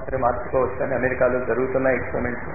సరే మార్చుకోవచ్చు అని అమెరికాలో జరుగుతున్న ఎక్స్పెరిమెంట్స్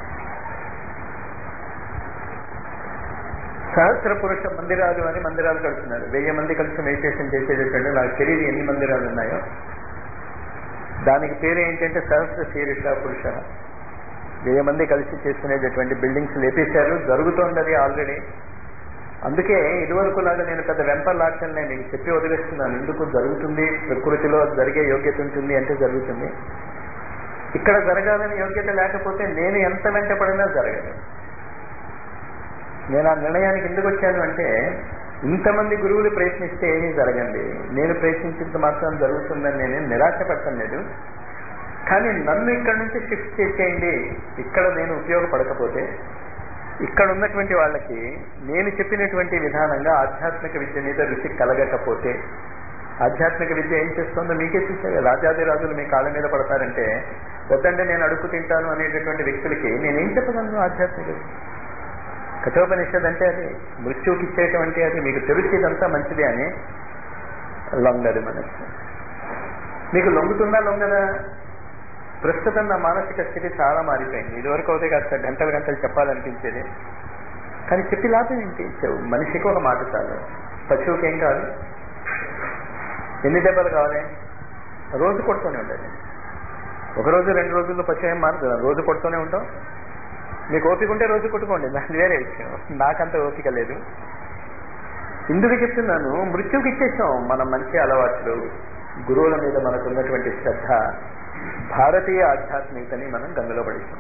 సహస్ర పురుష మందిరాలు అని మందిరాలు కడుతున్నారు వెయ్యి మంది కలిసి మెడిటేషన్ చేసేటటువంటి నాకు తెలియదు ఎన్ని మందిరాలు ఉన్నాయో దానికి పేరు ఏంటంటే సహస్ర శీర్ష పురుష వెయ్యి మంది కలిసి చేసుకునేటటువంటి బిల్డింగ్స్ లేపేశారు జరుగుతోంది అది ఆల్రెడీ అందుకే ఇదివరకు లాగా నేను పెద్ద వెంపర్లాక్షన్ నేను మీకు చెప్పి వదిలేస్తున్నాను ఎందుకు జరుగుతుంది ప్రకృతిలో జరిగే యోగ్యత ఉంటుంది అంటే జరుగుతుంది ఇక్కడ జరగాలని యోగ్యత లేకపోతే నేను ఎంత వెంటపడినా జరగదు నేను ఆ నిర్ణయానికి ఎందుకు వచ్చాను అంటే ఇంతమంది గురువులు ప్రయత్నిస్తే ఏమీ జరగండి నేను ప్రయత్నించినంత మాత్రం జరుగుతుందని నేను నిరాశపడటం లేదు కానీ నన్ను ఇక్కడ నుంచి షిఫ్ట్ చేసేయండి ఇక్కడ నేను ఉపయోగపడకపోతే ఇక్కడ ఉన్నటువంటి వాళ్ళకి నేను చెప్పినటువంటి విధానంగా ఆధ్యాత్మిక విద్య మీద రుచి కలగకపోతే ఆధ్యాత్మిక విద్య ఏం చేస్తుందో మీకే చూసారు రాజాది రాజులు మీ కాళ్ళ మీద పడతారంటే వద్దంటే నేను అడుగు తింటాను అనేటటువంటి వ్యక్తులకి నేనేం చెప్పగలను ఆధ్యాత్మిక విద్య కఠోపనిషద్ అంటే అది మృత్యుకి ఇచ్చేటువంటి అది మీకు తెలుసు ఇదంతా మంచిది అని లొంగదు మనస్సు మీకు లొంగుతుందా లొంగదా ప్రస్తుతం నా మానసిక స్థితి చాలా మారిపోయింది ఇదివరకు అయితే కాస్త గంటలు గంటలు చెప్పాలనిపించేది కానీ చెప్పి లాభం ఏంటి చెవు మనిషికి ఒక మాట చాలు పశువుకి ఏం కావాలి ఎన్ని దెబ్బలు కావాలి రోజు కొడుతూనే ఉండాలి ఒక రోజు రెండు రోజుల్లో పశువు ఏం మారుతుంది రోజు కొడుతూనే ఉంటాం మీకు ఓపిక ఉంటే రోజు కొట్టుకోండి దాని వేరే విషయం నాకంత ఓపిక లేదు ఇందుకు చెప్తున్నాను మృత్యుకి ఇచ్చేసాం మన మంచి అలవాట్లు గురువుల మీద మనకు ఉన్నటువంటి శ్రద్ధ భారతీయ ఆధ్యాత్మికతని మనం గంగలో పడిస్తాం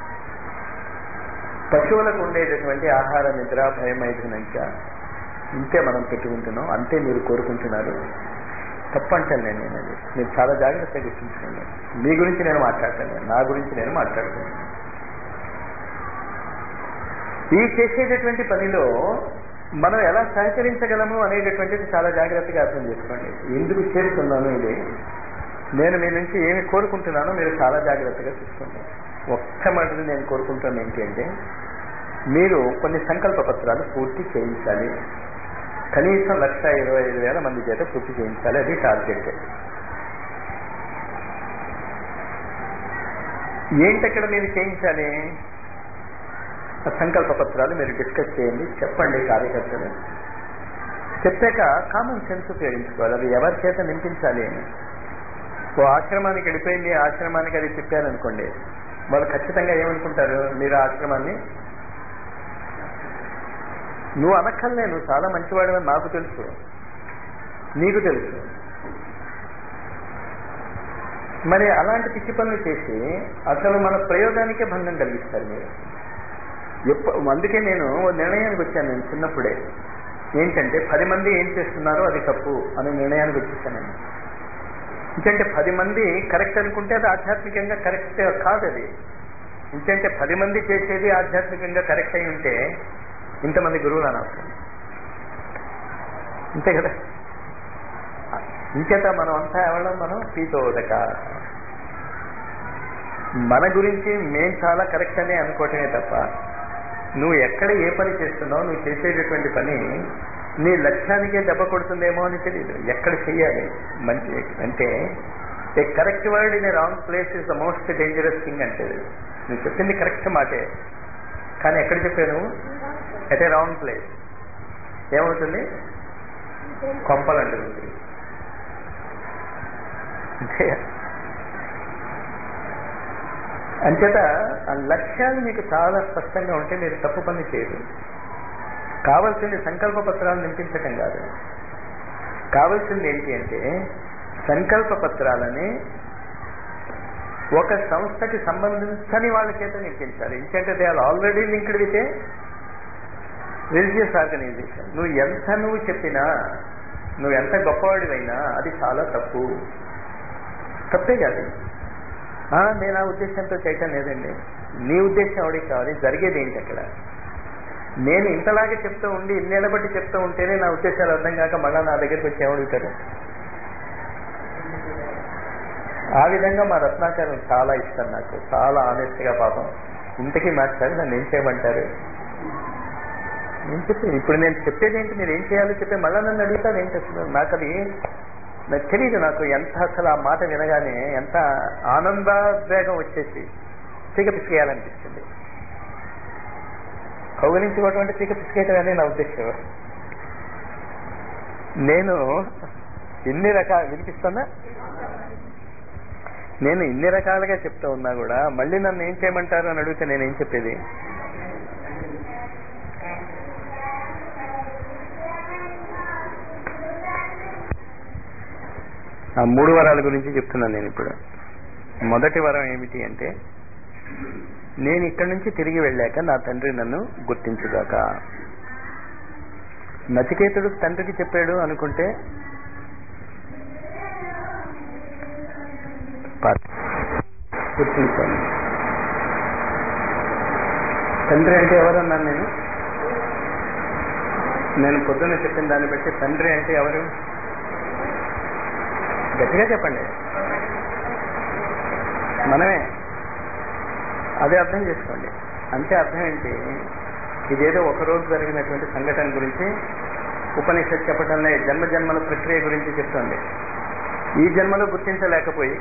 పశువులకు ఉండేటటువంటి ఆహార నిద్ర భయమైదనంక ఇంతే మనం పెట్టుకుంటున్నాం అంతే మీరు కోరుకుంటున్నారు తప్పంటాను నేను నేను అది మీరు చాలా జాగ్రత్తగా గుర్తుంచుకోండి మీ గురించి నేను మాట్లాడతాను నా గురించి నేను మాట్లాడుతున్నాను ఈ చేసేటటువంటి పనిలో మనం ఎలా సహకరించగలము అనేటటువంటిది చాలా జాగ్రత్తగా అర్థం చేసుకోండి ఎందుకు చేరుతున్నాను ఇది నేను మీ నుంచి ఏమి కోరుకుంటున్నానో మీరు చాలా జాగ్రత్తగా చూసుకోండి ఒక్క మాటది నేను కోరుకుంటాను ఏంటి అంటే మీరు కొన్ని సంకల్ప పత్రాలు పూర్తి చేయించాలి కనీసం లక్ష ఇరవై ఐదు వేల మంది చేత పూర్తి చేయించాలి అది టార్గెట్ ఏంటక్కడ మీరు చేయించాలి ఆ సంకల్ప పత్రాలు మీరు డిస్కస్ చేయండి చెప్పండి కార్యకర్తలు చెప్పాక కామన్ సెన్స్ ఉపయోగించుకోవాలి అది ఎవరి చేత నింపించాలి అని ఓ ఆశ్రమానికి వెళ్ళిపోయింది ఆశ్రమానికి అది చెప్పారనుకోండి వాళ్ళు ఖచ్చితంగా ఏమనుకుంటారు మీరు ఆ ఆశ్రమాన్ని నువ్వు అనక్కర్లే నువ్వు చాలా మంచివాడు అని నాకు తెలుసు నీకు తెలుసు మరి అలాంటి పిచ్చి పనులు చేసి అసలు మన ప్రయోగానికే భంగం కలిగిస్తారు మీరు ఎప్పుడు అందుకే నేను ఓ నిర్ణయానికి వచ్చాను నేను చిన్నప్పుడే ఏంటంటే పది మంది ఏం చేస్తున్నారో అది తప్పు అనే నిర్ణయానికి వచ్చేసాను నేను ఎందుకంటే పది మంది కరెక్ట్ అనుకుంటే అది ఆధ్యాత్మికంగా కరెక్ట్ కాదు అది ఎందుకంటే పది మంది చేసేది ఆధ్యాత్మికంగా కరెక్ట్ అయి ఉంటే ఇంతమంది గురువులు అనవసరం అంతే కదా ఇంకేత మనం అంతా ఎవడం మనం పీతోదక మన గురించి మేం చాలా కరెక్ట్ అనే అనుకోవటమే తప్ప నువ్వు ఎక్కడ ఏ పని చేస్తున్నావు నువ్వు చేసేటటువంటి పని నీ లక్ష్యానికే దెబ్బ కొడుతుందేమో అని తెలియదు ఎక్కడ చెయ్యాలి మంచి అంటే a correct word in a wrong place is the most dangerous thing అంటే నువ్వు చెప్పింది కరెక్ట్ మాటే కానీ ఎక్కడ చెప్పాను ఎట్ ఏ రాంగ్ ప్లేస్ ఏమవుతుంది కొంపలంటుంది అంతే అంచేత ఆ లక్ష్యాలు మీకు చాలా స్పష్టంగా ఉంటే మీరు తప్పు పని చేయరు కావలసింది సంకల్ప పత్రాలు నింపించటం కాదు కావలసింది ఏంటి అంటే సంకల్ప పత్రాలని ఒక సంస్థకి సంబంధించని వాళ్ళ చేత నింపించాలి ఎందుకంటే they are already linked with religious organization నువ్వు ఎంత నువ్వు చెప్పినా నువ్వు ఎంత గొప్పవాడివైనా అది చాలా తప్పు తప్పే కాదు నేను ఆ ఉద్దేశంతో చేయటం లేదండి నీ ఉద్దేశం ఎవడికి కావాలి జరిగేది ఏంటి అక్కడ నేను ఇంతలాగే చెప్తూ ఉండి ఇన్నేళ్ళ బట్టి చెప్తూ ఉంటేనే నా ఉద్దేశాలు అర్థం కాక మళ్ళా నా దగ్గరికి వచ్చి ఏమడుగుతారు ఆ విధంగా మా రత్నాకరం చాలా ఇష్టం నాకు చాలా ఆనెస్ట్ గా పాపం ఇంతకీ మాస్టర్ నన్ను ఏం చేయమంటారు నేను చెప్పి ఇప్పుడు నేను చెప్పేది ఏంటి మీరు ఏం చేయాలో చెప్పి మళ్ళీ నన్ను అడుగుతారు ఏంటి అసలు నాకు అది నాకు తెలియదు నాకు ఎంత అసలు ఆ మాట వినగానే ఎంత ఆనందోద్వేగం వచ్చేసి తీగ పిసికేయాలనిపిస్తుంది కౌగలించుకోవటం అంటే తీగ పిసికేయటం అనేది నా ఉద్దేశం నేను ఇన్ని రకాల వినిపిస్తుందా నేను ఇన్ని రకాలుగా చెప్తా ఉన్నా కూడా మళ్ళీ నన్ను ఏం చేయమంటారు అని అడిగితే నేనేం చెప్పేది ఆ మూడు వరాల గురించి చెప్తున్నాను నేను ఇప్పుడు మొదటి వరం ఏమిటి అంటే నేను ఇక్కడి నుంచి తిరిగి వెళ్ళాక నా తండ్రి నన్ను గుర్తించుగాక నచికేతుడు తండ్రికి చెప్పాడు అనుకుంటే గుర్తించాను తండ్రి అంటే ఎవరన్నాను నేను నేను పొద్దున్న చెప్పిన దాన్ని బట్టి తండ్రి అంటే ఎవరు గట్టిగా చెప్పండి మనమే అదే అర్థం చేసుకోండి అంటే అర్థం ఏంటి ఇదేదో ఒకరోజు జరిగినటువంటి సంఘటన గురించి ఉపనిషత్ చెప్పటంలో జన్మ జన్మల ప్రక్రియ గురించి చెప్తుంది ఈ జన్మలో గుర్తించలేకపోయి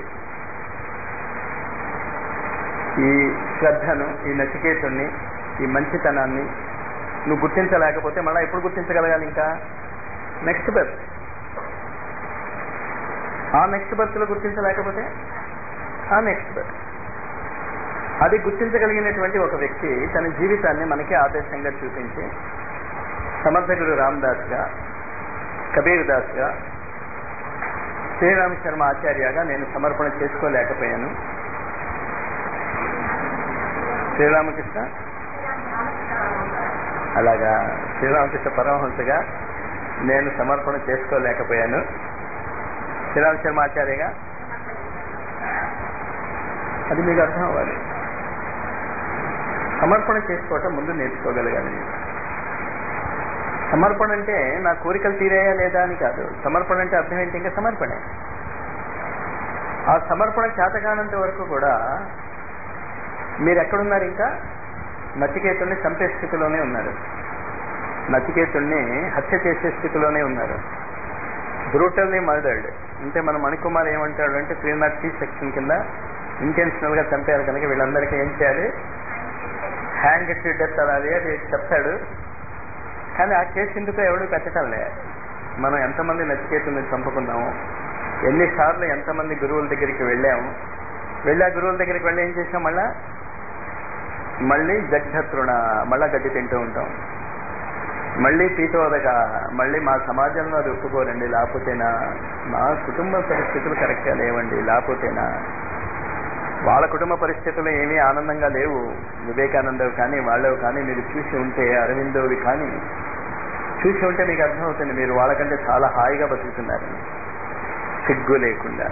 ఈ శ్రద్ధను ఈ నచికేతుణ్ణి ఈ మంచితనాన్ని నువ్వు గుర్తించలేకపోతే మళ్ళీ ఎప్పుడు గుర్తించగలగాలి ఇంకా నెక్స్ట్ బర్త్ ఆ నెక్స్ట్ బర్త్ లో గుర్తించలేకపోతే ఆ నెక్స్ట్ బర్త్ అది గుర్తించగలిగినటువంటి ఒక వ్యక్తి తన జీవితాన్ని మనకి ఆదర్శంగా చూపించి సమర్థకుడు రామదాస్ గా కబీర్ దాస్ గా శ్రీరామ శర్మ ఆచార్యగా నేను సమర్పణ చేసుకోలేకపోయాను శ్రీరామకృష్ణ అలాగా శ్రీరామకృష్ణ పరమహంసగా నేను సమర్పణ చేసుకోలేకపోయాను శ్రీరామ శర్మ ఆచార్యగా అది మీకు అర్థం అవ్వాలి సమర్పణ చేసుకోవటం ముందు నేర్చుకోగలగాలి సమర్పణ అంటే నా కోరికలు తీరాయా లేదా అని కాదు సమర్పణ అంటే అర్థం ఏంటి ఇంకా సమర్పణే ఆ సమర్పణ చేతకానంత వరకు కూడా మీరు ఎక్కడున్నారు ఇంకా నచికేతుణ్ణి చంపే స్థితిలోనే ఉన్నారు నచికేతుణ్ణి హత్య చేసే స్థితిలోనే ఉన్నారు బ్రూటల్లీ మర్డర్డ్ అంటే మన మణికుమార్ ఏమంటాడు అంటే త్రీ నాట్ త్రీ సెక్షన్ కింద ఇంటెన్షనల్ గా చంపారు కనుక వీళ్ళందరికీ ఏం చేయాలి హ్యాంగ్ టు డెత్ అలాది అది చెప్తాడు కానీ ఆ కేసు ఎందుకో ఎవడు పెట్టడం లే మనం ఎంతమంది నచికేతుల్ని చంపుకున్నాము ఎన్నిసార్లు ఎంతమంది గురువుల దగ్గరికి వెళ్ళాము వెళ్ళి ఆ గురువుల దగ్గరికి వెళ్ళి ఏం చేసాం మళ్ళా మళ్ళీ జగ్ధతృణ మళ్ళా గడ్డి తింటూ ఉంటాం మళ్ళీ పీతోదక మళ్ళీ మా సమాజంలో అది ఒప్పుకోరండి లేకపోతేనా మా కుటుంబ పరిస్థితులు కరెక్ట్గా లేవండి లేకపోతేనా వాళ్ళ కుటుంబ పరిస్థితులు ఏమీ ఆనందంగా లేవు వివేకానందవి కానీ వాళ్ళవి కానీ మీరు చూసి ఉంటే అరవిందోవి కానీ చూసి ఉంటే మీకు అర్థమవుతుంది మీరు వాళ్ళకంటే చాలా హాయిగా బతుకుతున్నారు సిగ్గు లేకుండా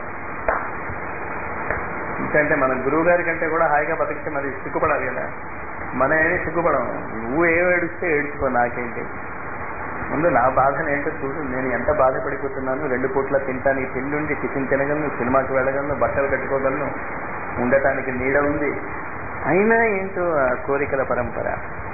ఎందుకంటే మన గురువు గారి కంటే కూడా హాయిగా బతికితే మరి సిగ్గుపడాలి కదా మనం ఏమీ సిగ్గుపడం నువ్వు ఏం ఏడుస్తే ఏడ్చుకో నాకేంటి ముందు నా బాధను ఏంటో చూడు నేను ఎంత బాధపడిపోతున్నాను రెండు పూట్ల తింటానికి తిండి ఉండి టిఫిన్ తినగలను సినిమాకి వెళ్ళగలను బట్టలు కట్టుకోగలను ఉండటానికి నీడ ఉంది అయినా ఏంటో ఆ కోరికల పరంపర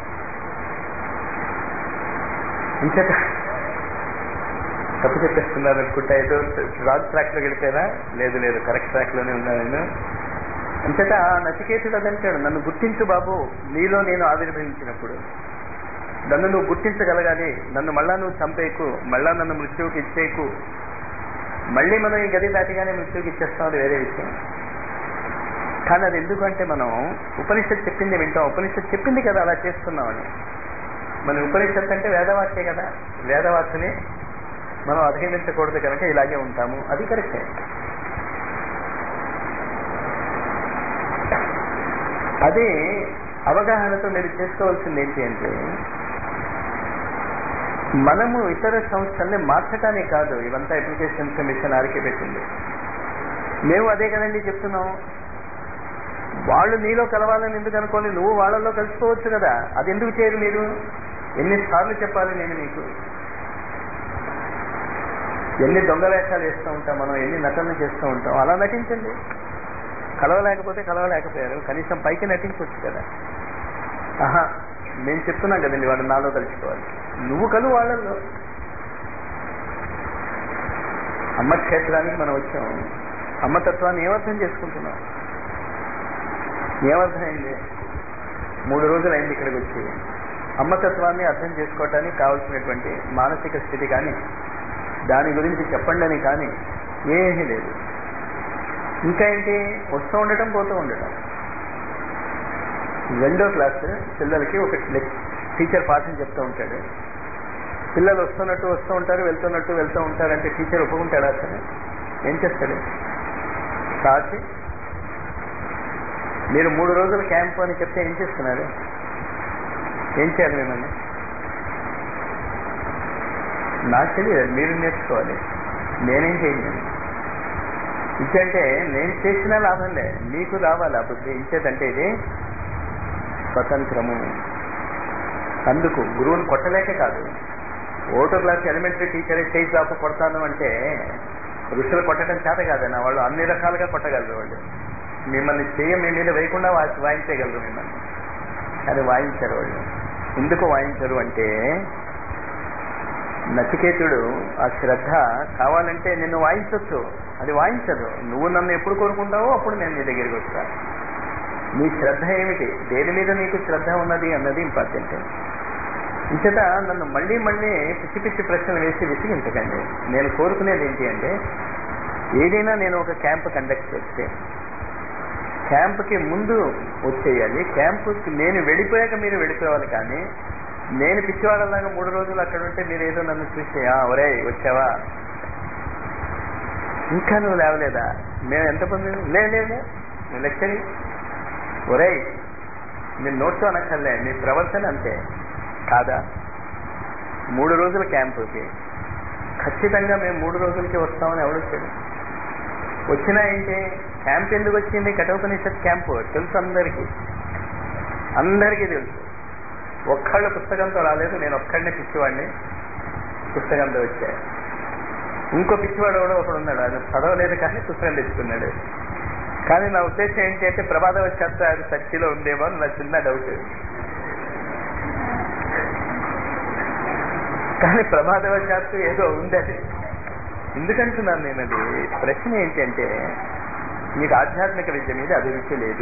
ఇంతట తప్పు చెప్పేస్తున్నారు అనుకుంటా ఏదో రాంగ్ ట్రాక్ లో గడిపోయినా లేదు లేదు కరెక్ట్ ట్రాక్ లోనే ఉన్నాను నేను అంతటా ఆ నచికేతుడు అదంటాడు నన్ను గుర్తించు బాబు నీలో నేను ఆవిర్భవించినప్పుడు నన్ను నువ్వు గుర్తించగలగాలి నన్ను మళ్ళా నువ్వు చంపేయకు మళ్ళా నన్ను మృత్యువుకి ఇచ్చేయకు మళ్ళీ మనం ఈ గది దాటిగానే మృత్యువుకి ఇచ్చేస్తాం అది వేరే విషయం కానీ అది ఎందుకంటే మనం ఉపనిషత్ చెప్పింది వింటాం ఉపనిషత్ చెప్పింది కదా అలా చేస్తున్నామని మన ఉపనిషత్ అంటే వేదవాక్యే కదా వేదవాక్యని మనం అధిగమించకూడదు కనుక ఇలాగే ఉంటాము అది కరెక్టే అది అవగాహనతో మీరు చేసుకోవాల్సింది ఏంటి అంటే మనము ఇతర సంస్థల్ని మార్చటానికి కాదు ఇవంతా ఎడ్యుకేషన్ కమిషన్ ఆరికే పెట్టింది మేము అదే కదండి చెప్తున్నాం వాళ్ళు నీలో కలవాలని ఎందుకు అనుకోని నువ్వు వాళ్ళలో కలిసిపోవచ్చు కదా అది ఎందుకు చేయరు మీరు ఎన్నిసార్లు చెప్పాలి నేను మీకు ఎన్ని దొంగ వేషాలు వేస్తూ ఉంటాం మనం ఎన్ని నటనలు చేస్తూ ఉంటాం అలా నటించండి కలవలేకపోతే కలవలేకపోయారు కనీసం పైకి నటించవచ్చు కదా ఆహా నేను చెప్తున్నాం కదండి వాడు నాలో కలిసిపోవాలి నువ్వు కలువు వాళ్ళల్లో అమ్మ క్షేత్రానికి మనం వచ్చాం అమ్మ తత్వాన్ని ఏమర్థం చేసుకుంటున్నాం ఏమర్థమైంది మూడు రోజులు అయింది ఇక్కడికి వచ్చి అమ్మతత్వాన్ని అర్థం చేసుకోవటానికి కావలసినటువంటి మానసిక స్థితి కానీ దాని గురించి చెప్పండి అని కానీ ఏమీ లేదు ఇంకా ఏంటి వస్తూ ఉండటం పోతూ ఉండటం రెండో క్లాస్ పిల్లలకి ఒక టీచర్ పాఠం చెప్తూ ఉంటాడు పిల్లలు వస్తున్నట్టు వస్తూ ఉంటారు వెళ్తున్నట్టు వెళ్తూ ఉంటారంటే టీచర్ ఒప్పుకుంటాడా అసలు ఏం చేస్తాడు సాచి మీరు మూడు రోజుల క్యాంప్ అని చెప్తే ఏం చేస్తున్నారు ఏం చేయాలి మిమ్మల్ని నాకు తెలియదు మీరు నేర్చుకోవాలి నేనేం చేయను ఇంకంటే నేను చేసిన లాభం లే మీకు రావాలి ఆ బుద్ధి ఇంచేదంటే ఇది స్వతంత్రము అందుకు గురువుని కొట్టలేక కాదు ఓటో క్లాస్ ఎలిమెంటరీ టీచర్ స్టేజ్ దాపు కొడతాను అంటే ఋషులు కొట్టడం చేత కాదన్న వాళ్ళు అన్ని రకాలుగా కొట్టగలరు వాళ్ళు మిమ్మల్ని చేయ మీ మీద వేయకుండా వా- వాయించగలరు మిమ్మల్ని కానీ వాయించరు వాళ్ళు ఎందుకు వాయించరు అంటే నచికేతుడు ఆ శ్రద్ధ కావాలంటే నిన్ను వాయించవచ్చు అది వాయించదు నువ్వు నన్ను ఎప్పుడు కోరుకుంటావో అప్పుడు నేను నీ దగ్గరికి వస్తా నీ శ్రద్ధ ఏమిటి దేని మీద నీకు శ్రద్ధ ఉన్నది అన్నది ఇంపార్టెంట్ ఇంతట నన్ను మళ్ళీ మళ్ళీ పిచ్చి పిచ్చి ప్రశ్నలు వేసి విసిగించకండి నేను కోరుకునేది ఏంటి అంటే ఏదైనా నేను ఒక క్యాంప్ కండక్ట్ చేస్తే క్యాంప్కి ముందు వచ్చేయాలి క్యాంపుకి నేను వెళ్ళిపోయాక మీరు వెళ్ళిపోవాలి కానీ నేను పిచ్చివాడలాగా మూడు రోజులు అక్కడ ఉంటే మీరు ఏదో నన్ను చూసి "ఆ, ఒరేయ్ వచ్చావా ఇంకా నువ్వు లేవలేదా మేము ఎంతమంది లే లే లే. నువ్వు లెక్కని ఒరేయ్ నేను నోట్తో అనక్కర్లే నీ ప్రవర్తన అంతే కాదా మూడు రోజుల క్యాంపుకి ఖచ్చితంగా మేము మూడు రోజులకి వస్తామని ఎవడొచ్చాడు వచ్చినా ఏంటి క్యాంప్ ఎందుకు వచ్చింది కఠోపనిషత్ క్యాంపు తెలుసు అందరికీ అందరికీ తెలుసు ఒక్కళ్ళు పుస్తకంతో రాలేదు నేను ఒక్కడినే పిచ్చివాడిని పుస్తకంతో వచ్చా ఇంకో పిచ్చివాడు కూడా ఒకడు ఉన్నాడు ఆయన చదవలేదు కానీ పుస్తకం తెచ్చుకున్నాడు కానీ నా ఉద్దేశం ఏంటి అంటే ప్రమాదవశాత్తు అది సచ్చిలో ఉందేమో అని నా చిన్న డౌట్ కానీ ప్రమాదవశాత్తు ఏదో ఉంది అది ఎందుకంటున్నాను నేను అది ప్రశ్న ఏంటంటే మీకు ఆధ్యాత్మిక విద్య మీద అభిరుచి లేదు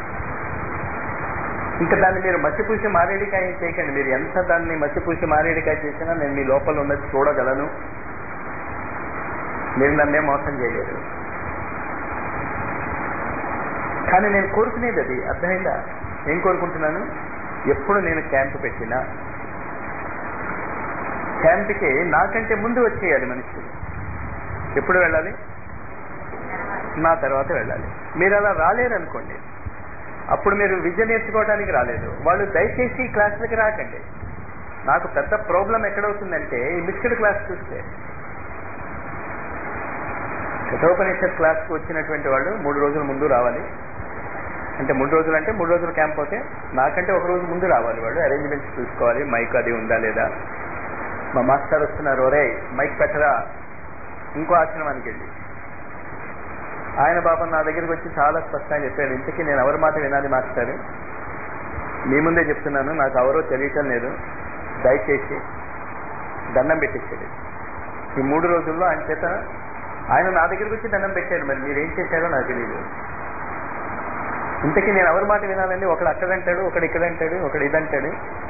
ఇంకా దాన్ని మీరు మసిపూసి మారేడికాయ చేయకండి మీరు ఎంత దాన్ని మసిపూసి మారేడికాయ చేసినా నేను మీ లోపల ఉన్నది చూడగలను మీరు నన్నే మోసం చేయలేరు కానీ నేను కోరుకునేది అది అర్థమైందా ఏం కోరుకుంటున్నాను ఎప్పుడు నేను క్యాంపు పెట్టినా క్యాంప్కి నాకంటే ముందు వచ్చేయాలి మనిషి ఎప్పుడు వెళ్ళాలి నా తర్వాత వెళ్ళాలి మీరు అలా రాలేరు అనుకోండి అప్పుడు మీరు విద్య నేర్చుకోవడానికి రాలేదు వాళ్ళు దయచేసి క్లాసులకి రాకండి నాకు పెద్ద ప్రాబ్లం ఎక్కడవుతుందంటే ఈ మిక్స్డ్ క్లాస్ చూస్తే కఠోపనిషత్ క్లాస్కి వచ్చినటువంటి వాళ్ళు మూడు రోజుల ముందు రావాలి అంటే మూడు రోజులు అంటే మూడు రోజులు క్యాంప్ అవుతే నాకంటే ఒక రోజు ముందు రావాలి వాళ్ళు అరేంజ్మెంట్స్ చూసుకోవాలి మైక్ అది ఉందా లేదా మా మాస్టర్ వస్తున్నారు ఒరే మైక్ పెట్టరా ఇంకో ఆశ్రమానికి వెళ్ళి ఆయన పాపం నా దగ్గరికి వచ్చి చాలా స్పష్టంగా చెప్పాడు ఇంతకీ నేను ఎవరి మాట వినాలి మాస్టర్ మీ ముందే చెప్తున్నాను నాకు ఎవరో తెలియటం లేదు దయచేసి దండం పెట్టేసాడు ఈ మూడు రోజుల్లో ఆయన చేత ఆయన నా దగ్గరికి వచ్చి దండం పెట్టాడు మరి మీరేం చేశారో నాకు తెలియదు ఇంతకీ నేను ఎవరి మాట వినాలండి ఒకడు అక్కడంటాడు ఒకడు ఇక్కడంటాడు ఒకడు ఇదంటాడు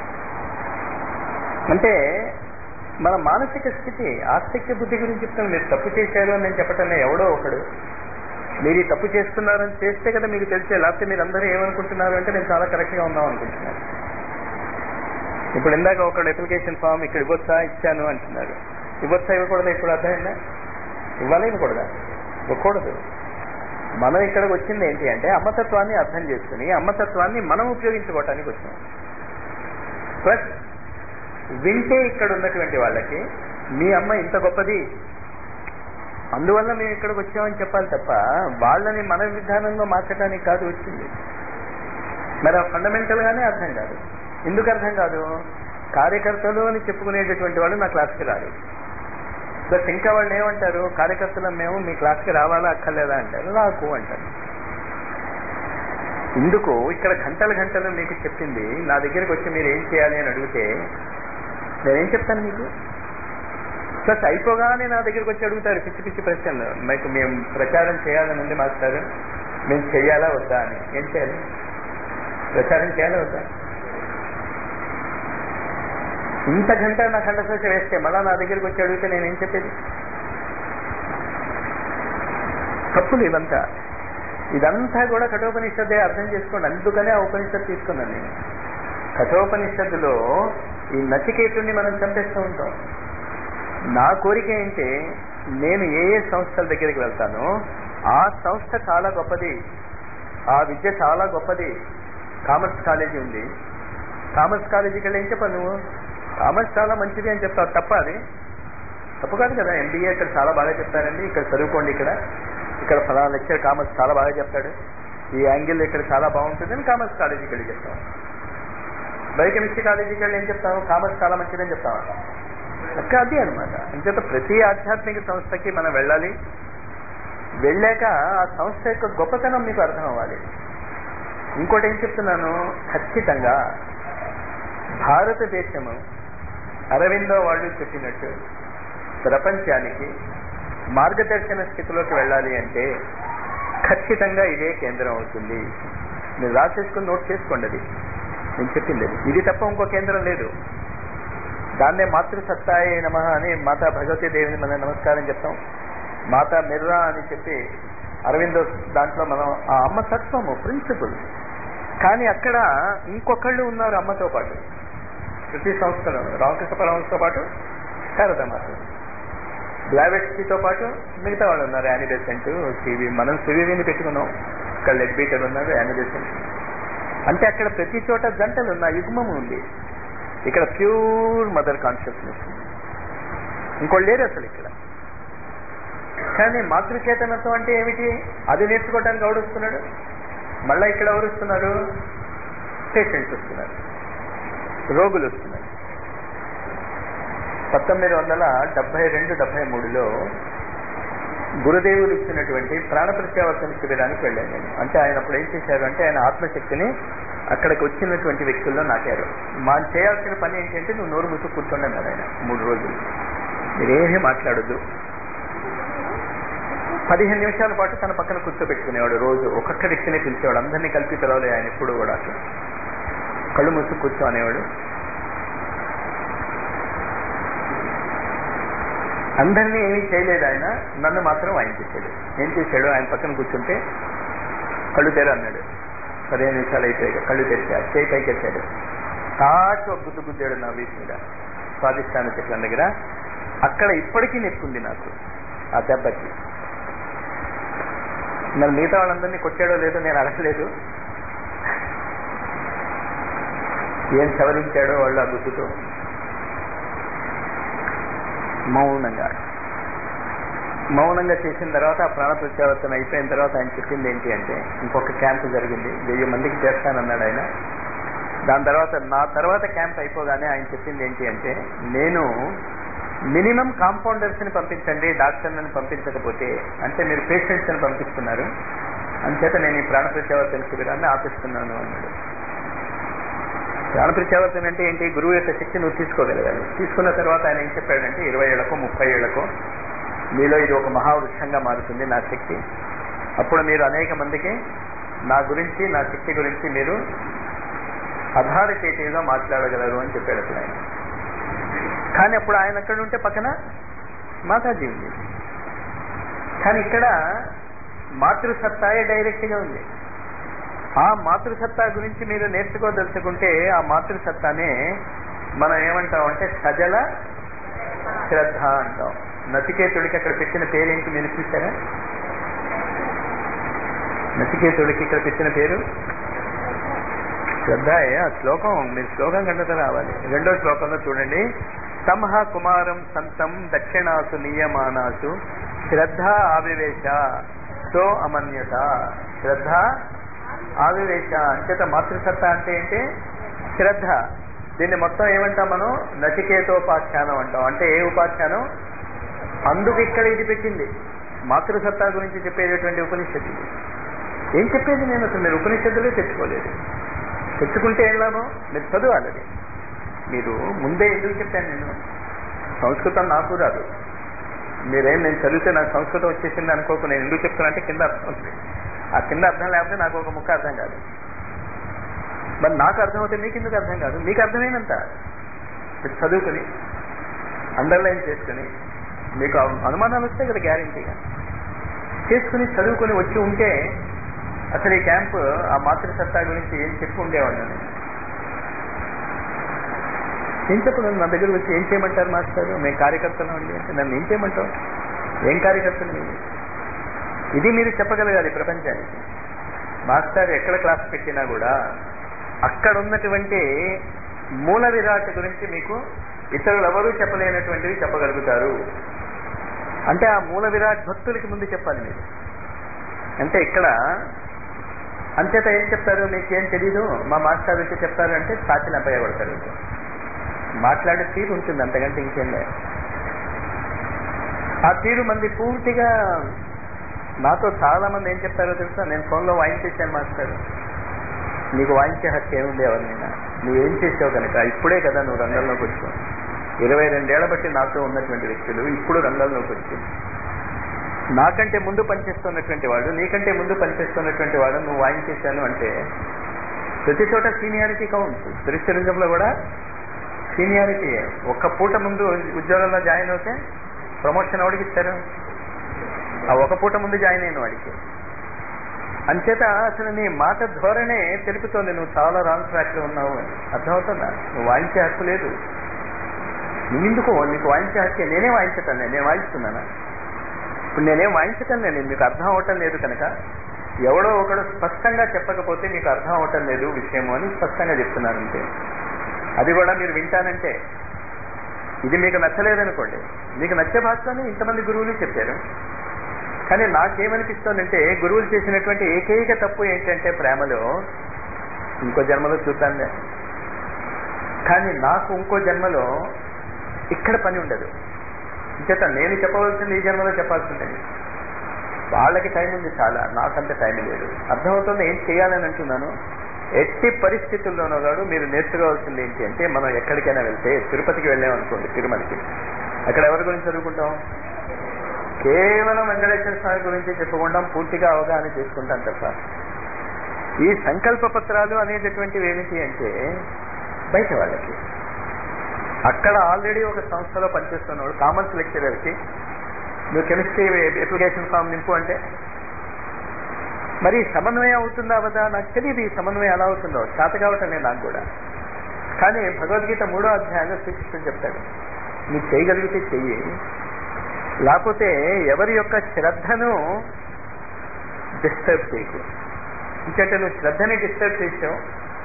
అంటే మన మానసిక స్థితి ఆసక్తి బుద్ధి గురించి చెప్తాను మీరు తప్పు చేశారు అని నేను చెప్పటం లేదు. ఎవడో ఒకడు మీరు ఈ తప్పు చేస్తున్నారని చేస్తే కదా మీకు తెలిసే లేకపోతే మీరు అందరూ ఏమనుకుంటున్నారు అంటే నేను చాలా కరెక్ట్గా ఉందాం అనుకుంటున్నాను ఇప్పుడు ఇందాక ఒకడు అప్లికేషన్ ఫామ్ ఇక్కడ ఇవ్వచ్చా ఇచ్చాను అంటున్నారు ఇవ్వచ్చా ఇవ్వకూడదా ఇప్పుడు అర్థమైందా ఇవ్వాలి ఇవ్వకూడదా ఇవ్వకూడదు మనం ఇక్కడికి వచ్చింది ఏంటి అంటే అమ్మతత్వాన్ని అర్థం చేసుకుని అమ్మతత్వాన్ని మనం ఉపయోగించుకోవటానికి వచ్చాం ప్లస్ వింటే ఇక్కడ ఉన్నటువంటి వాళ్ళకి మీ అమ్మ ఇంత గొప్పది అందువల్ల మేము ఇక్కడికి వచ్చామని చెప్పాలి తప్ప వాళ్ళని మన విధానంలో మార్చడానికి కాదు వచ్చింది మరి ఆ ఫండమెంటల్ గానే అర్థం కాదు ఎందుకు అర్థం కాదు కార్యకర్తలు అని చెప్పుకునేటటువంటి వాళ్ళు నా క్లాస్కి రారు ప్లస్ ఇంకా వాళ్ళు ఏమంటారు కార్యకర్తలం మేము మీ క్లాస్కి రావాలా అక్కర్లేదా అంటారు రాకు అంటారు ఇందుకు ఇక్కడ గంటలు గంటలు మీకు చెప్పింది నా దగ్గరికి వచ్చి మీరు ఏం చేయాలి అని అడిగితే నేనేం చెప్తాను మీకు ప్లస్ అయిపోగానే నా దగ్గరికి వచ్చి అడుగుతారు పిచ్చి పిచ్చి ప్రశ్నలు మీకు మేము ప్రచారం చేయాలని ఉంది మాస్టారు మేము చేయాలా వద్దా అని ఏం చేయాలి ప్రచారం చేయాలా వద్దా ఇంత గంట నా కంఠశోష వేస్తే మళ్ళా నా దగ్గరికి వచ్చి అడిగితే నేనేం చెప్పేది తప్పులు ఇవంతా ఇదంతా కూడా కఠోపనిషత్తే అర్థం చేసుకోండి అందుకనే ఆ ఉపనిషత్తు తీసుకున్నాను నేను కఠోపనిషత్తులో ఈ నచికేతుడిని మనం చంపేస్తూ ఉంటాం నా కోరిక ఏంటి నేను ఏ ఏ సంస్థల దగ్గరికి వెళ్తానో ఆ సంస్థ చాలా గొప్పది ఆ విద్య చాలా గొప్పది కామర్స్ కాలేజీ ఉంది కామర్స్ కాలేజీకి వెళ్ళి ఏం చెప్పాను నువ్వు కామర్స్ చాలా మంచిది అని చెప్తావు తప్ప అది తప్పు కాదు కదా ఎంబీఏ ఇక్కడ చాలా బాగా చెప్తారండి ఇక్కడ చదువుకోండి ఇక్కడ ఇక్కడ ఫలానా లెక్చర్ కామర్స్ చాలా బాగా చెప్తాడు ఈ యాంగిల్ ఇక్కడ చాలా బాగుంటుందని కామర్స్ కాలేజీకి వెళ్ళి చెప్తాం బయోకెమిస్ట్రీ కాలేజీకి వెళ్ళి ఏం చెప్తావు కామర్స్ చాలా మంచిదని చెప్తావా అక్క అది అనమాట అంచేత ప్రతి ఆధ్యాత్మిక సంస్థకి మనం వెళ్ళాలి వెళ్ళాక ఆ సంస్థ యొక్క గొప్పతనం మీకు అర్థం అవ్వాలి ఇంకోటి ఏం చెప్తున్నాను ఖచ్చితంగా భారతదేశము అరవిందో వాళ్ళు చెప్పినట్టు ప్రపంచానికి మార్గదర్శన స్థితిలోకి వెళ్ళాలి అంటే ఖచ్చితంగా ఇదే కేంద్రం అవుతుంది మీరు రాసేసుకుని నోట్ చేసుకోండి అది నేను చెప్పింది అది ఇది తప్ప ఇంకో కేంద్రం లేదు దాన్నే మాతృసత్తాయ నమ అని మాతా భగవతీ దేవిని మనం నమస్కారం చెప్తాం మాతా మిర్రా అని చెప్పి అరవిందో దాంట్లో మనం ఆ అమ్మ తత్వము ప్రిన్సిపల్ కానీ అక్కడ ఇంకొకళ్ళు ఉన్నారు అమ్మతో పాటు ప్రతి సంస్థలో రామకృష్ణ పరమహంసతో పాటు శారదామాత బ్లావెట్స్తో పాటు మిగతా వాళ్ళు ఉన్నారు యానిబెసెంట్ సివి మనం సివివిని పెట్టుకున్నాం ఇక్కడ లెగ్ బీటర్ ఉన్నారు యానిబెసెంట్ అంటే అక్కడ ప్రతి చోట జంటలు ఉన్న యుగ్మం ఉంది ఇక్కడ ప్యూర్ మదర్ కాన్షియస్నెస్ ఇంకోళ్ళు లేరు అసలు ఇక్కడ కానీ మాతృచేతనత్వం అంటే ఏమిటి అది నేర్చుకోవడానికి ఎవడు వస్తున్నాడు మళ్ళా ఇక్కడ ఎవరు వస్తున్నారు పేషెంట్స్ వస్తున్నారు రోగులు వస్తున్నారు పంతొమ్మిది వందల డెబ్బై రెండు డెబ్బై మూడులో గురుదేవులు ఇచ్చినటువంటి ప్రాణ ప్రత్యావర్తన శిబిరానికి వెళ్ళాను నేను అంటే ఆయన అప్పుడు ఏం చేశారు అంటే ఆయన ఆత్మశక్తిని అక్కడికి వచ్చినటువంటి వ్యక్తుల్లో నాటారు మా చేయాల్సిన పని ఏంటంటే నువ్వు నోరు ముసు కూర్చోండి అన్నారు ఆయన మూడు రోజులు మీరేమీ మాట్లాడొద్దు పదిహేను నిమిషాల పాటు తన పక్కన కూర్చోబెట్టుకునేవాడు రోజు ఒక్కొక్క వ్యక్తిని పిలిచేవాడు అందరినీ కలిపి పిలవలే ఆయన ఎప్పుడు కూడా అట్లా కళ్ళు మూసు కూర్చో అనేవాడు అందరినీ ఏమీ చేయలేదు ఆయన నన్ను మాత్రం ఆయన చేశాడు ఏం చేశాడు ఆయన పక్కన కూర్చుంటే కళ్ళు తెర అన్నాడు పదిహేను నిమిషాలు అయిపోయాక కళ్ళు తెరిచా చేయి పైకెత్తాడు తాచి ఒక గుద్దు గుద్దాడు నా వీసి మీద స్వాదిష్టాన చెట్ల దగ్గర అక్కడ ఇప్పటికీ నెక్కుంది నాకు ఆ దెబ్బకి మరి మిగతా వాళ్ళందరినీ కొట్టాడో లేదో నేను అడగలేదు ఏం సవరించాడో వాళ్ళు ఆ గుర్తుతో మౌనంగా మౌనంగా చేసిన తర్వాత ఆ ప్రాణ ప్రత్యావర్తన అయిపోయిన తర్వాత ఆయన చెప్పింది ఏంటి అంటే ఇంకొక క్యాంపు జరిగింది వెయ్యి మందికి చేస్తానన్నాడు ఆయన దాని తర్వాత నా తర్వాత క్యాంప్ అయిపోగానే ఆయన చెప్పింది ఏంటి అంటే నేను మినిమం కాంపౌండర్స్ని పంపించండి డాక్టర్లను పంపించకపోతే అంటే మీరు పేషెంట్స్ని పంపిస్తున్నారు అంచేత నేను ఈ ప్రాణ ప్రత్యావర్తన శిబిరాన్ని ఆపిస్తున్నాను అన్నాడు ప్రాణ ప్రత్యావర్తన అంటే ఏంటి గురువు యొక్క శక్తి నువ్వు తీసుకోగలగాలి తీసుకున్న తర్వాత ఆయన ఏం చెప్పాడంటే ఇరవై ఏళ్లకో ముప్పై ఏళ్లకో మీలో ఇది ఒక మహావృక్షంగా మారుతుంది నా శక్తి అప్పుడు మీరు అనేక మందికి నా గురించి నా శక్తి గురించి మీరు అథారిటేటివ్గా మాట్లాడగలరు అని చెప్పాడు అప్పుడు ఆయన కానీ అప్పుడు ఆయన అక్కడ ఉంటే పక్కన మాతాజీ ఉంది కానీ ఇక్కడ మాతృసత్తాయే డైరెక్ట్గా ఉంది ఆ మాతృసత్తా గురించి మీరు నేర్చుకోదలుచుకుంటే ఆ మాతృసత్తానే మనం ఏమంటాం అంటే సజల శ్రద్ధ అంటాం నచికేతుడికి అక్కడ పెట్టిన పేరేంటి మీరు చూసారా నచికేతుడికి ఇక్కడ పెట్టిన పేరు శ్రద్ధయే ఆ శ్లోకం మీరు శ్లోకం కంటే రావాలి రెండో శ్లోకంలో చూడండి సంహ కుమారం సంతం దక్షిణాసు నియమానాసు శ్రద్ధ ఆవివేశ సో అమన్యత శ్రద్ధ ఆవివేశ అంచేత మాతృసత్త అంటే ఏంటి శ్రద్ధ దీన్ని మొత్తం ఏమంటాం మనం నచికేతోపాఖ్యానం అంటాం అంటే ఏ ఉపాఖ్యానం అందుకు ఇక్కడ ఇది పెట్టింది మాతృసత్తా గురించి చెప్పేటటువంటి ఉపనిషత్తు ఇది. ఏం చెప్పేది నేను అసలు మీరు ఉపనిషత్తులే తెచ్చుకోలేదు తెచ్చుకుంటే ఏం లాభం మీరు చదవాలి అది మీరు ముందే ఎందుకు చెప్పాను నేను సంస్కృతం నాకు రాదు మీరేం నేను చదివితే నాకు సంస్కృతం వచ్చేసింది అనుకోకు నేను ఎందుకు చెప్తున్నా అంటే కింద అర్థం ఉంది ఆ కింద అర్థం లేకపోతే నాకు ఒక ముక్క అర్థం కాదు మరి నాకు అర్థమవుతే మీకు ఎందుకు అర్థం కాదు మీకు అర్థమైనంత మీరు చదువుకుని అండర్లైన్ చేసుకుని మీకు అనుమానాలు వస్తాయి కదా గ్యారంటీగా చేసుకుని చదువుకుని వచ్చి ఉంటే అసలు ఈ క్యాంప్ ఆ మాతృసత్తా గురించి ఏం చెప్పి ఉండేవాడిని నేను. ఏం చెప్పగలను నా దగ్గర వచ్చి ఏం చేయమంటారు మాస్టర్ మేము కార్యకర్తలు అండి అంటే నన్ను ఏం చేయమంటావు ఏం కార్యకర్తలు మీరు ఇది మీరు చెప్పగలగాలి ప్రపంచానికి మాస్టర్ ఎక్కడ క్లాస్ పెట్టినా కూడా అక్కడ ఉన్నటువంటి మూల విరాట్ గురించి మీకు ఇతరులు ఎవరూ చెప్పలేనటువంటివి చెప్పగలుగుతారు అంటే ఆ మూల విరాట్ భక్తులకి ముందు చెప్పాలి మీరు అంటే ఇక్కడ అంచేత ఏం చెప్తారు మీకేం తెలీదు మా మాస్టర్ వచ్చి చెప్తారు అంటే సాక్షిని అప్పయ్యబడతారు మాట్లాడే తీరు ఉంటుంది అంతకంటే ఇంకేం లేదు ఆ తీరు మంది పూర్తిగా నాతో చాలా మంది ఏం చెప్తారో తెలుసా నేను ఫోన్లో వాయించేసాను మాస్టర్ నీకు వాయించే హక్కు ఏముంది ఎవరినైనా నువ్వేం చేసావు కనుక ఇప్పుడే కదా నువ్వు రంగంలోకి వచ్చావు ఇరవై రెండేళ్ల బట్టి నాతో ఉన్నటువంటి వ్యక్తులు ఇప్పుడు రంగంలోకి వచ్చి నాకంటే ముందు పనిచేస్తున్నటువంటి వాడు నీకంటే ముందు పనిచేస్తున్నటువంటి వాడు నువ్వు వాయించేశాను అంటే ప్రతి చోట సీనియారిటీ కౌంట్ దృశ్యరంగంలో కూడా సీనియారిటీ ఒక్క పూట ముందు ఉద్యోగంలో జాయిన్ అవుతే ప్రమోషన్ ఎవడికి ఇస్తారు ఆ ఒక పూట ముందు జాయిన్ అయిన వాడికి అంచేత అసలు నీ మాట ధోరణే తెలుపుతోంది నువ్వు చాలా రాంగ్ ట్రాక్ లో ఉన్నావు అని అర్థమవుతుందా నువ్వు వాయించే హక్కు లేదు నువ్వెందుకు నీకు వాయించే హక్కే నేనే వాయించటం లేదు నేను వాయిస్తున్నానా ఇప్పుడు నేనేం వాయించటం లేదు మీకు అర్థం అవటం లేదు కనుక ఎవడో ఒకడు స్పష్టంగా చెప్పకపోతే మీకు అర్థం అవటం లేదు విషయము అని స్పష్టంగా చెప్తున్నాను అంతే అది కూడా మీరు వింటానంటే ఇది మీకు నచ్చలేదనుకోండి మీకు నచ్చే భాషలోనే ఇంతమంది గురువులు చెప్పారు కానీ నాకేమనిపిస్తోందంటే గురువులు చేసినటువంటి ఏకైక తప్పు ఏంటంటే ప్రేమలో ఇంకో జన్మలో చూద్దాంలే కానీ నాకు ఇంకో జన్మలో ఇక్కడ పని ఉండదు ఇంచేత నేను చెప్పవలసింది ఈ జన్మలో చెప్పాల్సి ఉంటుంది వాళ్ళకి టైం ఉంది చాలా నాకంత టైం లేదు అర్థమవుతుంది ఏం చేయాలని అంటున్నాను ఎట్టి పరిస్థితుల్లోనూ కాదు మీరు నేర్చుకోవాల్సింది ఏంటి అంటే మనం ఎక్కడికైనా వెళ్తే తిరుపతికి వెళ్ళామనుకోండి తిరుమలకి అక్కడ ఎవరి గురించి చదువుకుంటాం కేవలం వెంకటేశ్వర స్వామి గురించి చెప్పుకుంటాం పూర్తిగా అవగాహన చేసుకుంటాం తప్ప ఈ సంకల్ప పత్రాలు అనేటటువంటివి ఏమిటి అంటే బయట వాళ్ళకి అక్కడ ఆల్రెడీ ఒక సంస్థలో పనిచేస్తున్నాడు కామర్స్ లెక్చరర్కి నువ్వు కెమిస్ట్రీ అప్లికేషన్ ఫామ్ నింపు అంటే మరి సమన్వయం అవుతుందా అవదా నాకు తెలియదు ఈ సమన్వయం ఎలా అవుతుందో చేత కావటం లేదు నాకు కూడా కానీ భగవద్గీత మూడో అధ్యాయంలో శ్రీకృష్ణుడు చెప్తాడు నువ్వు చేయగలిగితే చెయ్యి లేకపోతే ఎవరి యొక్క శ్రద్ధను డిస్టర్బ్ చేయకు ఎందుకంటే నువ్వు శ్రద్ధని డిస్టర్బ్ చేసావు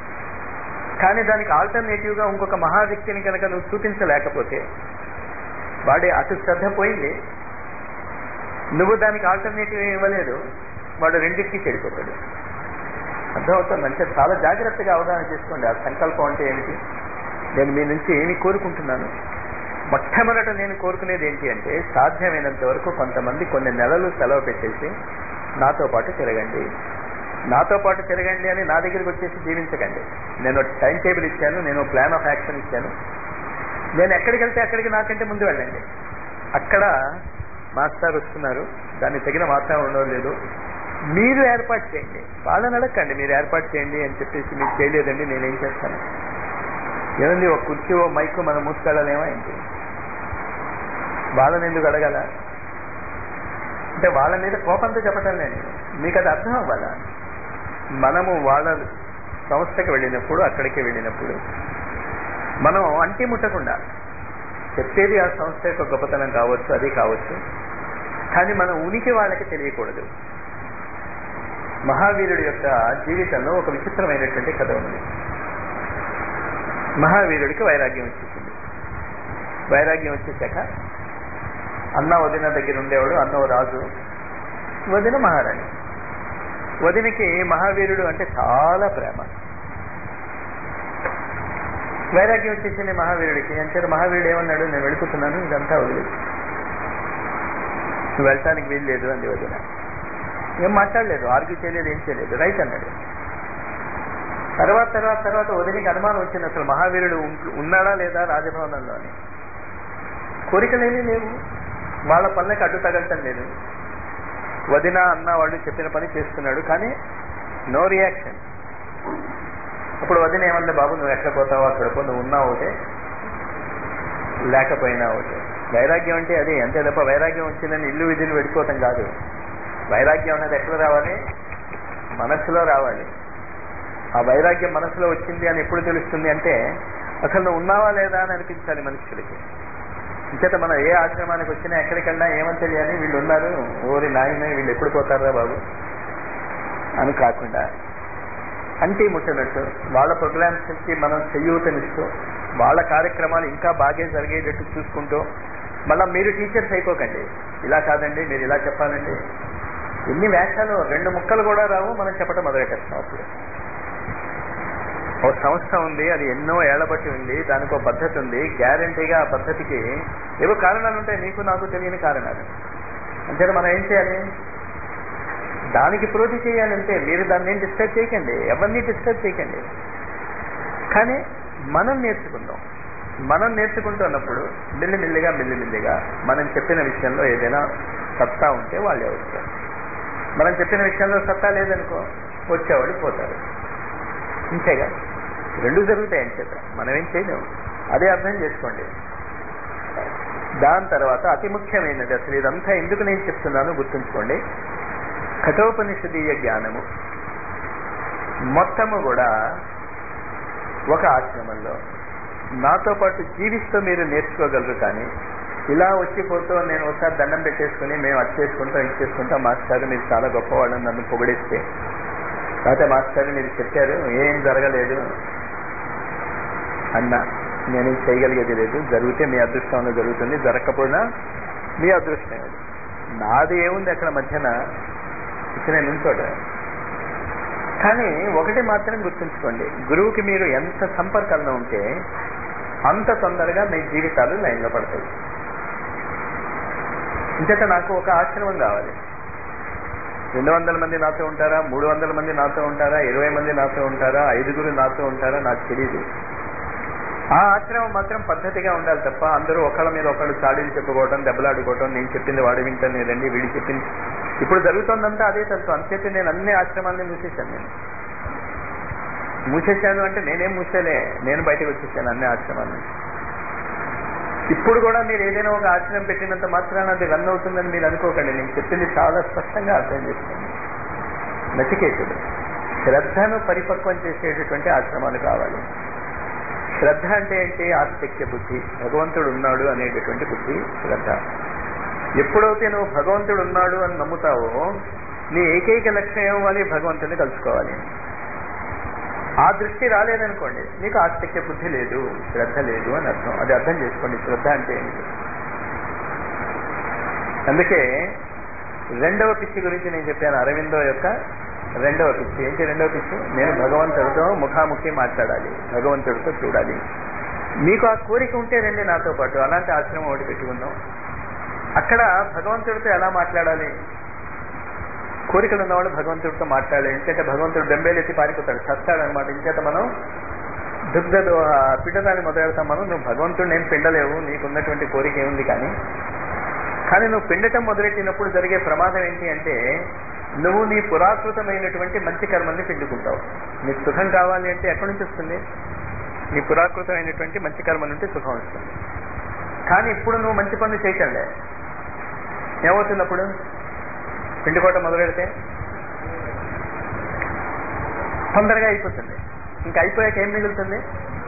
కానీ దానికి ఆల్టర్నేటివ్గా ఇంకొక మహా వ్యక్తిని కనుక నువ్వు చూపించలేకపోతే వాడి అటు శ్రద్ధ పోయింది నువ్వు దానికి ఆల్టర్నేటివ్ ఇవ్వలేదు వాడు రెండింటికి చెడిపోతాడు అర్థమవుతుంది అంటే చాలా జాగ్రత్తగా అవగాహన చేసుకోండి ఆ సంకల్పం అంటే ఏమిటి నేను మీ నుంచి ఏమి కోరుకుంటున్నాను మొట్టమొదట నేను కోరుకునేది ఏంటి అంటే సాధ్యమైనంత వరకు కొంతమంది కొన్ని నెలలు సెలవు పెట్టేసి నాతో పాటు తిరగండి నాతో పాటు తిరగండి అని నా దగ్గరికి వచ్చేసి జీవించకండి నేను టైం టేబుల్ ఇచ్చాను నేను ప్లాన్ ఆఫ్ యాక్షన్ ఇచ్చాను నేను ఎక్కడికి వెళ్తే అక్కడికి నాకంటే ముందు వెళ్ళండి అక్కడ మాస్టర్ వస్తున్నారు దానికి తగిన వాతావరణం ఉండడం లేదు మీరు ఏర్పాటు చేయండి వాళ్ళని అడగండి మీరు ఏర్పాటు చేయండి అని చెప్పేసి మీరు చేయలేదండి నేనేం చేస్తాను ఏముంది ఒక కుర్చీ ఓ మైక్ మనం మూసుకెళ్ళలేమా ఏంటి వాళ్ళని ఎందుకు అడగాల అంటే వాళ్ళ మీద కోపంతో చెప్పటం లేదు మీకు అది అర్థం అవ్వాలా మనము వాళ్ళ సంస్థకి వెళ్ళినప్పుడు అక్కడికి వెళ్ళినప్పుడు మనం అంటి ముట్టకుండా చెప్పేది ఆ సంస్థ యొక్క గొప్పతనం కావచ్చు అది కావచ్చు కానీ మన ఉనికి వాళ్ళకి తెలియకూడదు మహావీరుడి యొక్క జీవితంలో ఒక విచిత్రమైనటువంటి కథ ఉంది మహావీరుడికి వైరాగ్యం వచ్చేసింది వైరాగ్యం వచ్చేసాక అన్న వదిన దగ్గర ఉండేవాడు అన్న రాజు వదిన మహారాణి వదినకి మహావీరుడు అంటే చాలా ప్రేమ వైరాగ్యం వచ్చేసింది మహావీరుడికి అంటే మహావీరుడు ఏమన్నాడు నేను వెళ్ళిపోతున్నాను ఇదంతా వదిలేదు నువ్వు వెళ్ళటానికి వీలు లేదు అంది వదిన ఏం మాట్లాడలేదు ఆర్గ్యూ చేయలేదు ఏం చేయలేదు రైట్ అన్నాడు తర్వాత తర్వాత తర్వాత వదినికి అనుమానం వచ్చింది అసలు మహావీరుడు ఉన్నాడా లేదా రాజభవనంలో అని కోరికలేమీ లేవు వాళ్ళ పనులకు అడ్డు తగలటం లేదు వదిన అన్న వాళ్ళు చెప్పిన పని చేస్తున్నాడు కానీ నో రియాక్షన్ ఇప్పుడు వదిన ఏమంది బాబు నువ్వు ఎక్కడ పోతావో అక్కడ పో నువ్వు ఉన్నావు ఒకటే లేకపోయినా ఒకటే వైరాగ్యం అంటే అది అంతే తప్ప వైరాగ్యం వచ్చిందని ఇల్లు విధులు వెళ్ళిపోవటం కాదు వైరాగ్యం అనేది ఎక్కడ రావాలి మనస్సులో రావాలి ఆ వైరాగ్యం మనసులో వచ్చింది అని ఎప్పుడు తెలుస్తుంది అంటే అసలు నువ్వు ఉన్నావా లేదా అని అనిపించాలి మనుషులకి ఇంచేత మనం ఏ ఆశ్రమానికి వచ్చినా ఎక్కడికెళ్ళినా ఏమని తెలియాలి వీళ్ళు ఉన్నారు ఓరి నాయన వీళ్ళు ఎప్పుడు పోతారా బాబు అని కాకుండా అంటీ ముట్టనట్టు వాళ్ళ ప్రోగ్రామ్స్కి మనం చెయ్యూతనిస్తూ వాళ్ళ కార్యక్రమాలు ఇంకా బాగా జరిగేటట్టు చూసుకుంటూ మళ్ళీ మీరు టీచర్స్ అయిపోకండి ఇలా కాదండి మీరు ఇలా చెప్పాలండి ఎన్ని వేషాలు రెండు ముక్కలు కూడా రావు మనం చెప్పడం మొదలెట్టేస్తాం అప్పుడు ఒక సంస్థ ఉంది అది ఎన్నో ఏళ్ల బట్టి ఉంది దానికి ఒక పద్ధతి ఉంది గ్యారంటీగా ఆ పద్ధతికి ఏవో కారణాలు ఉంటాయి నీకు నాకు తెలియని కారణాలు అంతే మనం ఏం చేయాలి దానికి ప్రోధి చేయాలంటే మీరు దాన్ని ఏం డిస్టర్బ్ చేయకండి ఎవరిని డిస్టర్బ్ చేయకండి కానీ మనం నేర్చుకుందాం మనం నేర్చుకుంటున్నప్పుడు మెల్లిమెల్లిగా మెల్లిమెల్లిగా మనం చెప్పిన విషయంలో ఏదైనా సత్తా ఉంటే వాళ్ళే వస్తారు మనం చెప్పిన విషయంలో సత్తా లేదనుకో వచ్చేవాళ్ళు పోతారు ఇంతేగా రెండు జరుగుతాయి అంచేత మనం ఏం చేయలేము అదే అర్థం చేసుకోండి దాని తర్వాత అతి ముఖ్యమైనది అసలు ఇదంతా ఎందుకు నేను చెప్తున్నాను గుర్తుంచుకోండి కఠోపనిషదీయ జ్ఞానము మొత్తము కూడా ఒక ఆశ్రమంలో నాతో పాటు జీవిస్తూ మీరు నేర్చుకోగలరు కానీ ఇలా వచ్చిపోతూ నేను ఒకసారి దండం పెట్టేసుకుని మేము అది చేసుకుంటాం ఇది చేసుకుంటాం మాస్టర్ మీరు చాలా గొప్పవాళ్ళని నన్ను పొగిడిస్తే లేకపోతే మాస్టర్ మీరు చెప్పారు ఏం జరగలేదు అన్న నేను చేయగలిగేది లేదు జరిగితే మీ అదృష్టంలో జరుగుతుంది జరగకపోయినా మీ అదృష్టం అది నాది ఏముంది అక్కడ మధ్యన ఇక్కడ నుంచోట కానీ ఒకటి మాత్రం గుర్తుంచుకోండి గురువుకి మీరు ఎంత సంపర్కంలో ఉంటే అంత తొందరగా మీ జీవితాలు లైన్లో పడతాయి ఇంతట నాకు ఒక ఆశ్రమం కావాలి రెండు వందల మంది నాతో ఉంటారా మూడు వందల మంది నాతో ఉంటారా ఇరవై మంది నాతో ఉంటారా ఐదుగురు నాతో ఉంటారా నాకు తెలియదు ఆ ఆశ్రమం మాత్రం పద్ధతిగా ఉండాలి తప్ప అందరూ ఒకళ్ళ మీద ఒకళ్ళు చాడీలు చెప్పుకోవడం దెబ్బలాడుకోవడం నేను చెప్పింది వాడు వింటాను రండి వీడి చెప్పింది ఇప్పుడు జరుగుతుందంతా అదే తెలుసు అంతేతే నేను అన్ని ఆశ్రమాన్ని మూసేశాను నేను మూసేశాను అంటే నేనేం మూసేలే నేను బయటకు వచ్చేసాను అన్ని ఆశ్రమాన్ని ఇప్పుడు కూడా మీరు ఏదైనా ఒక ఆశ్రమం పెట్టినంత మాత్రాన అది రన్ అవుతుందని మీరు అనుకోకండి నేను చెప్పింది చాలా స్పష్టంగా అర్థం చేసుకోండి నచికేతుడు శ్రద్ధను పరిపక్వం చేసేటటువంటి ఆశ్రమాలు కావాలి శ్రద్ధ అంటే ఏంటి ఆస్తిక్య బుద్ధి భగవంతుడు ఉన్నాడు అనేటటువంటి బుద్ధి శ్రద్ధ ఎప్పుడైతే నువ్వు భగవంతుడు ఉన్నాడు అని నమ్ముతావో నీ ఏకైక లక్ష్యం ఏమవ్వాలి భగవంతుడిని కలుసుకోవాలి ఆ దృష్టి రాలేదనుకోండి నీకు ఆస్తిక్య బుద్ధి లేదు శ్రద్ధ లేదు అని అర్థం అది అర్థం చేసుకోండి శ్రద్ధ అంటే ఏమిటి అందుకే రెండవ పిచ్చి గురించి నేను చెప్పాను అరవిందో యొక్క రెండవ పిచ్చి ఏంటి రెండవ పిచ్చి నేను భగవంతుడితో ముఖాముఖి మాట్లాడాలి భగవంతుడితో చూడాలి మీకు ఆ కోరిక ఉంటే రండి నాతో పాటు అలాంటి ఆశ్రమం ఒకటి పెట్టుకుందాం అక్కడ భగవంతుడితో ఎలా మాట్లాడాలి కోరికలు ఉన్నవాళ్ళు భగవంతుడితో మాట్లాడాలి ఎందుకంటే భగవంతుడు బెంబేలెత్తి పారిపోతాడు చస్తాడు అనమాట ఇంచేత మనం దుగ్ధ పిండదాన్ని మొదలెడతాం మనం నువ్వు భగవంతుడు నేను పిండలేవు నీకున్నటువంటి కోరిక ఏముంది కానీ కానీ నువ్వు పిండటం మొదలెట్టినప్పుడు జరిగే ప్రమాదం ఏంటి అంటే నువ్వు నీ పురాకృతమైనటువంటి మంచి కర్మల్ని పిండుకుంటావు నీకు సుఖం కావాలి అంటే ఎక్కడి నుంచి వస్తుంది నీ పురాకృతమైనటువంటి మంచి కర్మ నుండి సుఖం వస్తుంది కానీ ఇప్పుడు నువ్వు మంచి పనులు చేయకండి ఏమవుతుంది అప్పుడు పిండుకోవటం మొదలెడితే తొందరగా అయిపోతుంది ఇంకా అయిపోయాక ఏం మిగులుతుంది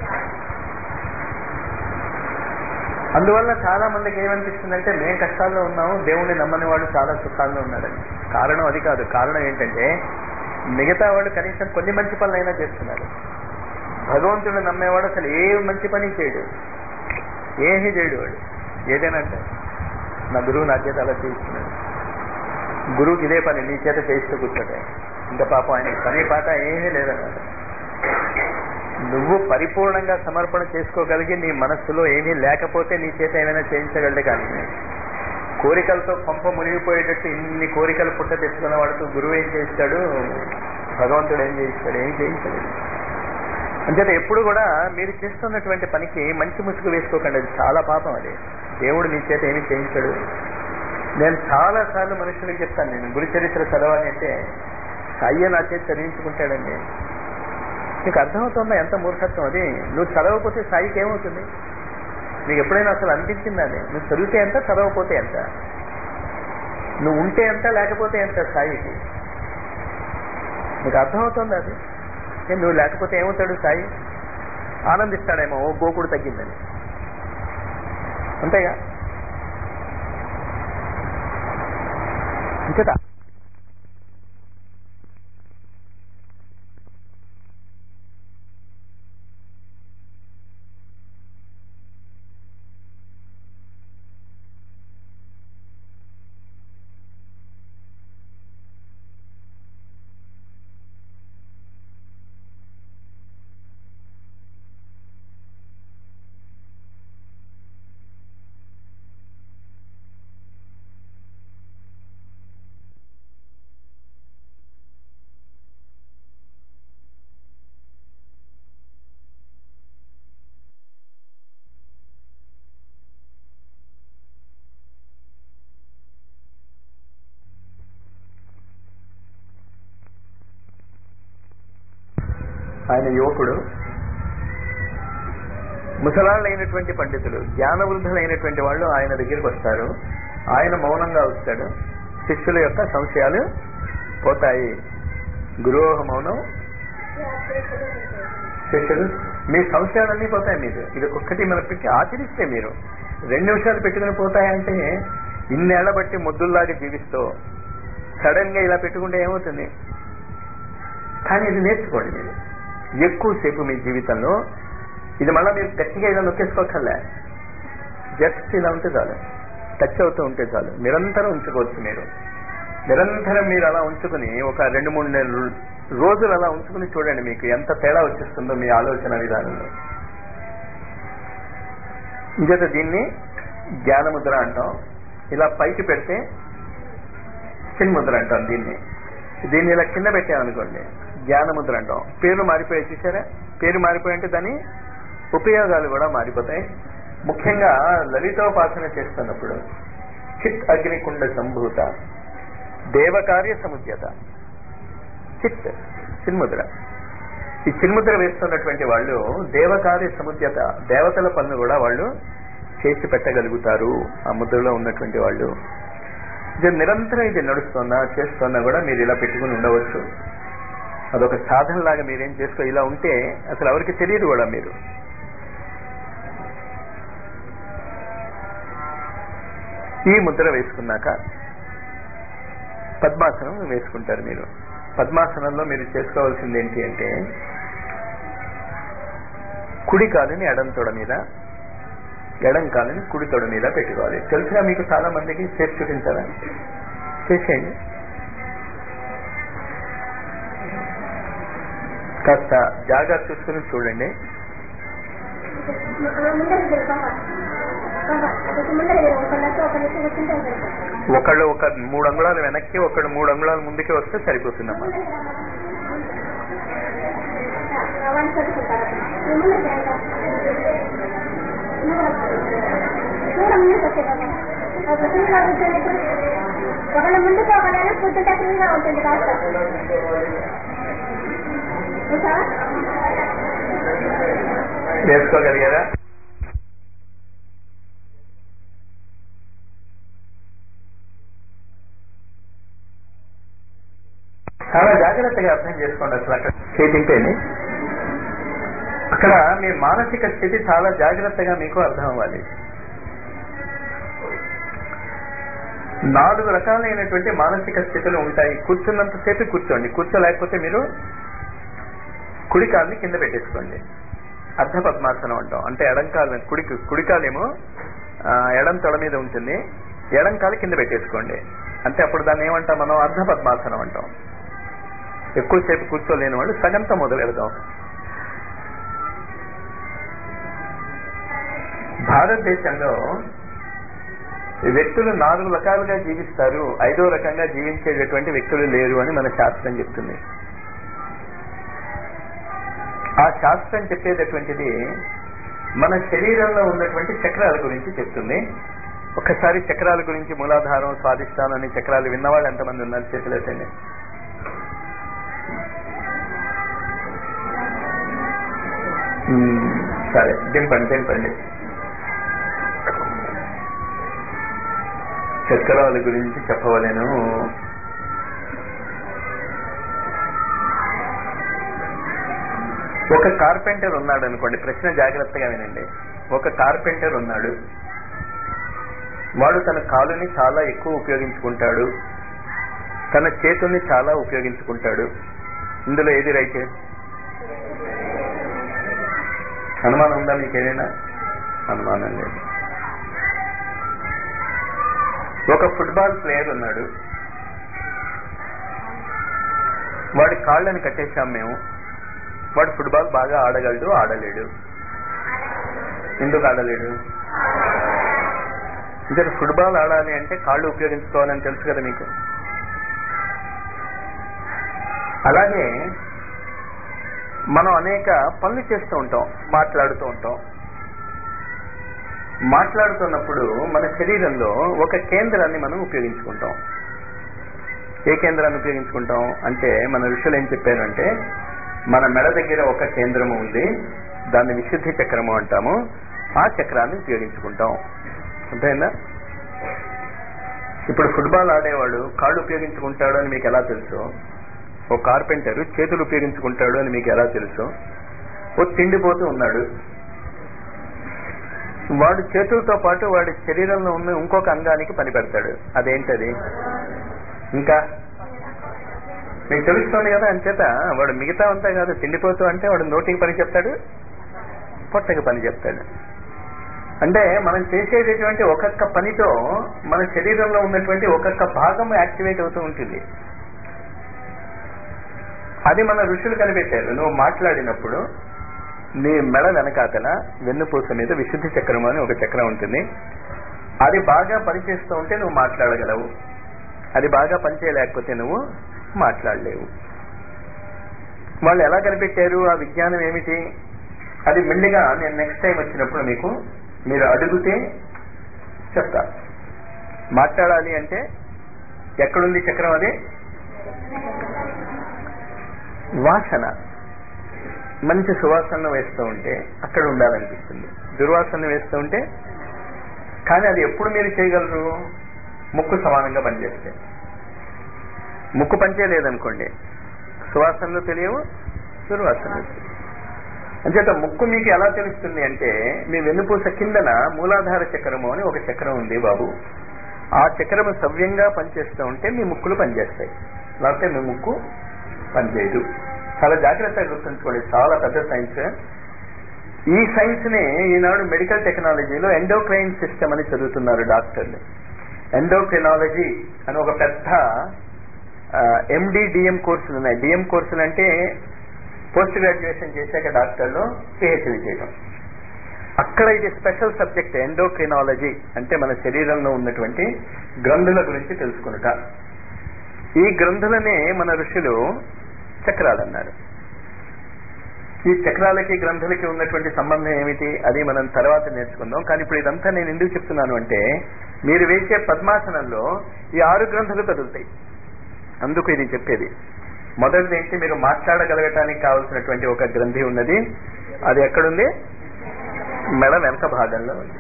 అందువల్ల చాలా మందికి ఏమనిపిస్తుందంటే మేము కష్టాల్లో ఉన్నాము దేవుణ్ణి నమ్మని వాడు చాలా సుఖాల్లో ఉన్నాడని కారణం అది కాదు కారణం ఏంటంటే మిగతా వాళ్ళు కనీసం కొన్ని మంచి పనులైనా చేస్తున్నారు భగవంతుడు నమ్మేవాడు అసలు ఏ మంచి పని చేయడు ఏమీ చేయడు వాడు ఏదైనా అంటే నా గురువు నా చేత అలా చేయిస్తున్నాడు గురువుకి ఇదే పని నీ చేత చేయిస్తూ కూర్చోటే ఇంకా పాపం ఆయన పని పాట ఏమీ లేదన్నమాట నువ్వు పరిపూర్ణంగా సమర్పణ చేసుకోగలిగి నీ మనస్సులో ఏమీ లేకపోతే నీ చేత ఏమైనా చేయించగలడే కానీ కోరికలతో పంప మునిగిపోయేటట్టు ఇన్ని కోరికలు పుట్ట తెచ్చుకున్న వాడితో గురువు ఏం చేస్తాడు భగవంతుడు ఏం చేయిస్తాడు ఏం చేయించలేదు అంచేత ఎప్పుడు కూడా మీరు చేస్తున్నటువంటి పనికి మంచి ముసుగు వేసుకోకండి అది చాలా పాపం అది దేవుడు నీ చేత ఏమి చేయించాడు నేను చాలా సార్లు మనుషులకు చెప్తాను నేను గురు చరిత్ర చదవాలి అంటే అయ్య నా చేతి చదివించుకుంటాడండి నీకు అర్థమవుతుందా ఎంత మూర్ఖత్వం అది నువ్వు చదవకపోతే సాయికి ఏమవుతుంది నీకు ఎప్పుడైనా అసలు అనిపించిందా అది నువ్వు చదివితే ఎంత చదవకపోతే ఎంత నువ్వు ఉంటే ఎంత లేకపోతే ఎంత సాయికి నీకు అర్థమవుతుంది అది ఏ, నువ్వు లేకపోతే ఏమవుతాడు సాయి ఆనందిస్తాడేమో ఓ గోకుడు తగ్గిందని అంతేగా అంతేదా ఆయన యువకుడు ముసలాళ్ళైనటువంటి పండితులు జ్ఞానవృద్ధులైనటువంటి వాళ్ళు ఆయన దగ్గరికి వస్తారు ఆయన మౌనంగా వస్తాడు శిష్యుల యొక్క సంశయాలు పోతాయి గురువోహ మౌనం శిష్యులు మీ సంశయాలన్నీ పోతాయి మీరు ఇది ఒక్కటి మన పెట్టి ఆచరిస్తే మీరు రెండు నిమిషాలు పెట్టుకుని పోతాయంటే ఇన్నేళ్ల బట్టి ముద్దుల్లాగా జీవిస్తూ సడన్ గా ఇలా పెట్టుకుంటే ఏమవుతుంది కానీ ఇది నేర్చుకోండి మీరు ఎక్కువసేపు మీ జీవితంలో ఇది మళ్ళీ మీరు గట్టిగా ఇలా నొక్కేసుకోకర్లే జస్ట్ ఇలా ఉంటే చాలు టచ్ అవుతూ ఉంటే చాలు నిరంతరం ఉంచుకోవచ్చు మీరు నిరంతరం మీరు అలా ఉంచుకుని ఒక రెండు మూడు నెలలు రోజులు అలా ఉంచుకుని చూడండి మీకు ఎంత తేడా వచ్చేస్తుందో మీ ఆలోచన విధానంలో ఇంచేత దీన్ని జ్ఞానముద్ర అంటాం ఇలా పైకి పెడితే చిన్ముద్ర అంటాం దీన్ని దీన్ని ఇలా కింద పెట్టామనుకోండి జ్ఞానముద్ర అంటాం పేర్లు మారిపోయాయి చూసారా పేరు మారిపోయి అంటే దాని ఉపయోగాలు కూడా మారిపోతాయి ముఖ్యంగా లలితోపాసన చేస్తున్నప్పుడు చిత్ అగ్నికుండ సంభూత దేవకార్య సముద్యత చిత్ చిన్ముద్ర ఈ చిన్ముద్ర వేస్తున్నటువంటి వాళ్ళు దేవకార్య సముద్యత దేవతల పనులు కూడా వాళ్ళు చేసి పెట్టగలుగుతారు ఆ ముద్రలో ఉన్నటువంటి వాళ్ళు ఇది నిరంతరం ఇది నడుస్తున్నా చేస్తున్నా కూడా మీరు ఇలా పెట్టుకుని ఉండవచ్చు అదొక సాధనలాగా మీరేం చేసుకో ఇలా ఉంటే అసలు ఎవరికి తెలియదు కూడా మీరు ఈ ముద్ర వేసుకున్నాక పద్మాసనం వేసుకుంటారు మీరు పద్మాసనంలో మీరు చేసుకోవాల్సింది ఏంటి అంటే కుడి కాలుని ఎడం తొడ మీద ఎడం కాలుని కుడి తొడ మీద పెట్టుకోవాలి తెలుసుగా మీకు చాలా మందికి చేసి చూపించారా చేసేయండి కాస్త జాగా చూసుకుని చూడండి ఒకళ్ళు ఒక మూడు అంగుళాలు వెనక్కి ఒకళ్ళు మూడు అంగుళాలు ముందుకి వస్తే సరిపోతుందమ్మా ఒకళ్ళ ముందుకు ఒకళ్ళ కూర్చుంటే ఫ్రీగా ఉంటుంది కాస్త చూసావా వేసుకోగలిగారా చాలా జాగ్రత్తగా అర్థం చేసుకోండి అసలు అక్కడ చేతింటేనే అక్కడ మీ మానసిక స్థితి చాలా జాగ్రత్తగా మీకు అర్థం అవ్వాలి నాలుగు రకాలైనటువంటి మానసిక స్థితులు ఉంటాయి కూర్చున్నంతసేపు కూర్చోండి కూర్చోలేకపోతే మీరు కుడి కాల్ని కింద పెట్టేసుకోండి అర్ధ పద్మాసనం అంటాం అంటే ఎడంకాలు కుడి కుడికాలేమో ఆ, ఎడం తొడ మీద ఉంటుంది ఎడం కాలు కింద పెట్టేసుకోండి అంటే అప్పుడు దాన్ని ఏమంటాం మనం అర్ధ పద్మాసనం అంటాం ఎక్కువసేపు కూర్చోలేని వాళ్ళు సగంతో మొదలు పెడదాం భారతదేశంలో వ్యక్తులు నాలుగు రకాలుగా జీవిస్తారు ఐదో రకంగా జీవించేటటువంటి వ్యక్తులు లేరు అని మన శాస్త్రం చెప్తుంది ఆ శాస్త్రం చెప్పేటటువంటిది మన శరీరంలో ఉన్నటువంటి చక్రాల గురించి చెప్తుంది ఒక్కసారి చక్రాల గురించి మూలాధారం స్వాదిష్టానం అనే చక్రాలు విన్నవాళ్ళు ఎంతమంది ఉన్నారు చేతులెత్తండి మ్మ్. సరే దింపండి దింపండి చక్రాల గురించి చెప్పవలేను ఒక కార్పెంటర్ ఉన్నాడు అనుకోండి ప్రశ్న జాగ్రత్తగా వినండి ఒక కార్పెంటర్ ఉన్నాడు వాడు తన కాలుని చాలా ఎక్కువ ఉపయోగించుకుంటాడు తన చేతుల్ని చాలా ఉపయోగించుకుంటాడు ఇందులో ఏది రైట్ అనుమానం ఉందా మీకు ఏదైనా అనుమానం లేదు ఒక ఫుట్బాల్ ప్లేయర్ ఉన్నాడు వాడి కాళ్ళని కట్టేశాం మేము వాడు ఫుట్బాల్ బాగా ఆడగలడు ఆడలేడు ఎందుకు ఆడలేడు ఇంకా ఫుట్బాల్ ఆడాలి అంటే కాళ్ళు ఉపయోగించుకోవాలని తెలుసు కదా మీకు అలాగే మనం అనేక పనులు చేస్తూ ఉంటాం మాట్లాడుతూ ఉంటాం మాట్లాడుతున్నప్పుడు మన శరీరంలో ఒక కేంద్రాన్ని మనం ఉపయోగించుకుంటాం ఏ కేంద్రాన్ని ఉపయోగించుకుంటాం అంటే మన ఋషులు ఏం చెప్పారంటే మన మెడ దగ్గర ఒక కేంద్రము ఉంది దాన్ని విశుద్ధి చక్రము అంటాము ఆ చక్రాన్ని ఉపయోగించుకుంటాం అంతేనా ఇప్పుడు ఫుట్బాల్ ఆడేవాడు కాళ్ళు ఉపయోగించుకుంటాడు అని మీకు ఎలా తెలుసు ఓ కార్పెంటర్ చేతులు ఉపయోగించుకుంటాడు అని మీకు ఎలా తెలుసు ఓ తిండిపోతూ ఉన్నాడు వాడు చేతులతో పాటు వాడి శరీరంలో ఉన్న ఇంకొక అంగానికి పని పెడతాడు అదేంటది ఇంకా మీకు తెలుస్తోంది కదా అంచేత వాడు మిగతా అంతా కాదు తిండిపోతూ అంటే వాడు నోటికి పని చెప్తాడు పొట్టకి పని చెప్తాడు అంటే మనం చేసేటటువంటి ఒక్కొక్క పనితో మన శరీరంలో ఉన్నటువంటి ఒక్కొక్క భాగం యాక్టివేట్ అవుతూ ఉంటుంది అది మన ఋషులు కనిపెట్టారు నువ్వు మాట్లాడినప్పుడు నీ మెడ వెనకాతల వెన్నుపూస మీద విశుద్ధి చక్రం అని ఒక చక్రం ఉంటుంది అది బాగా పనిచేస్తూ ఉంటే నువ్వు మాట్లాడగలవు అది బాగా పనిచేయలేకపోతే నువ్వు మాట్లాడలేవు వాళ్ళు ఎలా కనిపెట్టారు ఆ విజ్ఞానం ఏమిటి అది మెల్లిగా నేను నెక్స్ట్ టైం వచ్చినప్పుడు మీకు మీరు అడిగితే చెప్తా మాట్లాడాలి అంటే ఎక్కడుంది చక్రం అది వాసన మంచి సువాసన వేస్తూ ఉంటే అక్కడ ఉండాలనిపిస్తుంది దుర్వాసన వేస్తూ ఉంటే కానీ అది ఎప్పుడు మీరు చేయగలరు ముక్కు సమానంగా పనిచేస్తే ముక్కు పనిచేయలేదనుకోండి సువాసనలు తెలియవు దుర్వాసనలు తెలియవు అంచేత ముక్కు మీకు ఎలా తెలుస్తుంది అంటే మీ వెన్నుపూస కిందన మూలాధార చక్రము అని ఒక చక్రం ఉంది బాబు ఆ చక్రము సవ్యంగా పనిచేస్తూ ఉంటే మీ ముక్కులు పనిచేస్తాయి లేకపోతే మీ ముక్కు పనిచేయదు చాలా జాగ్రత్తగా గుర్తుంచుకోండి చాలా పెద్ద సైన్స్ ఈ సైన్స్ ని ఈనాడు మెడికల్ టెక్నాలజీలో ఎండోక్రైన్ సిస్టమ్ అని చదువుతున్నారు డాక్టర్లు ఎండోక్రినాలజీ అని ఒక పెద్ద ఎండి డిఎం కోర్సులు ఉన్నాయి డిఎం కోర్సులు అంటే పోస్ట్ గ్రాడ్యుయేషన్ చేశాక డాక్టర్లు పిహెచ్డి చేయడం అక్కడ ఇది స్పెషల్ సబ్జెక్ట్ ఎండోక్రినాలజీ అంటే మన శరీరంలో ఉన్నటువంటి గ్రంథుల గురించి తెలుసుకునుట ఈ గ్రంథులనే మన ఋషులు చక్రాలు అన్నారు ఈ చక్రాలకి గ్రంథులకి ఉన్నటువంటి సంబంధం ఏమిటి అది మనం తర్వాత నేర్చుకుందాం కానీ ఇప్పుడు ఇదంతా నేను ఎందుకు చెప్తున్నాను అంటే మీరు వేసే పద్మాసనంలో ఈ ఆరు గ్రంథులు కదులుతాయి అందుకు ఇది చెప్పేది మొదటిది ఏంటి మీరు మాట్లాడగలగటానికి కావలసినటువంటి ఒక గ్రంథి ఉన్నది అది ఎక్కడుంది మెడ వెనక భాగంలో ఉంది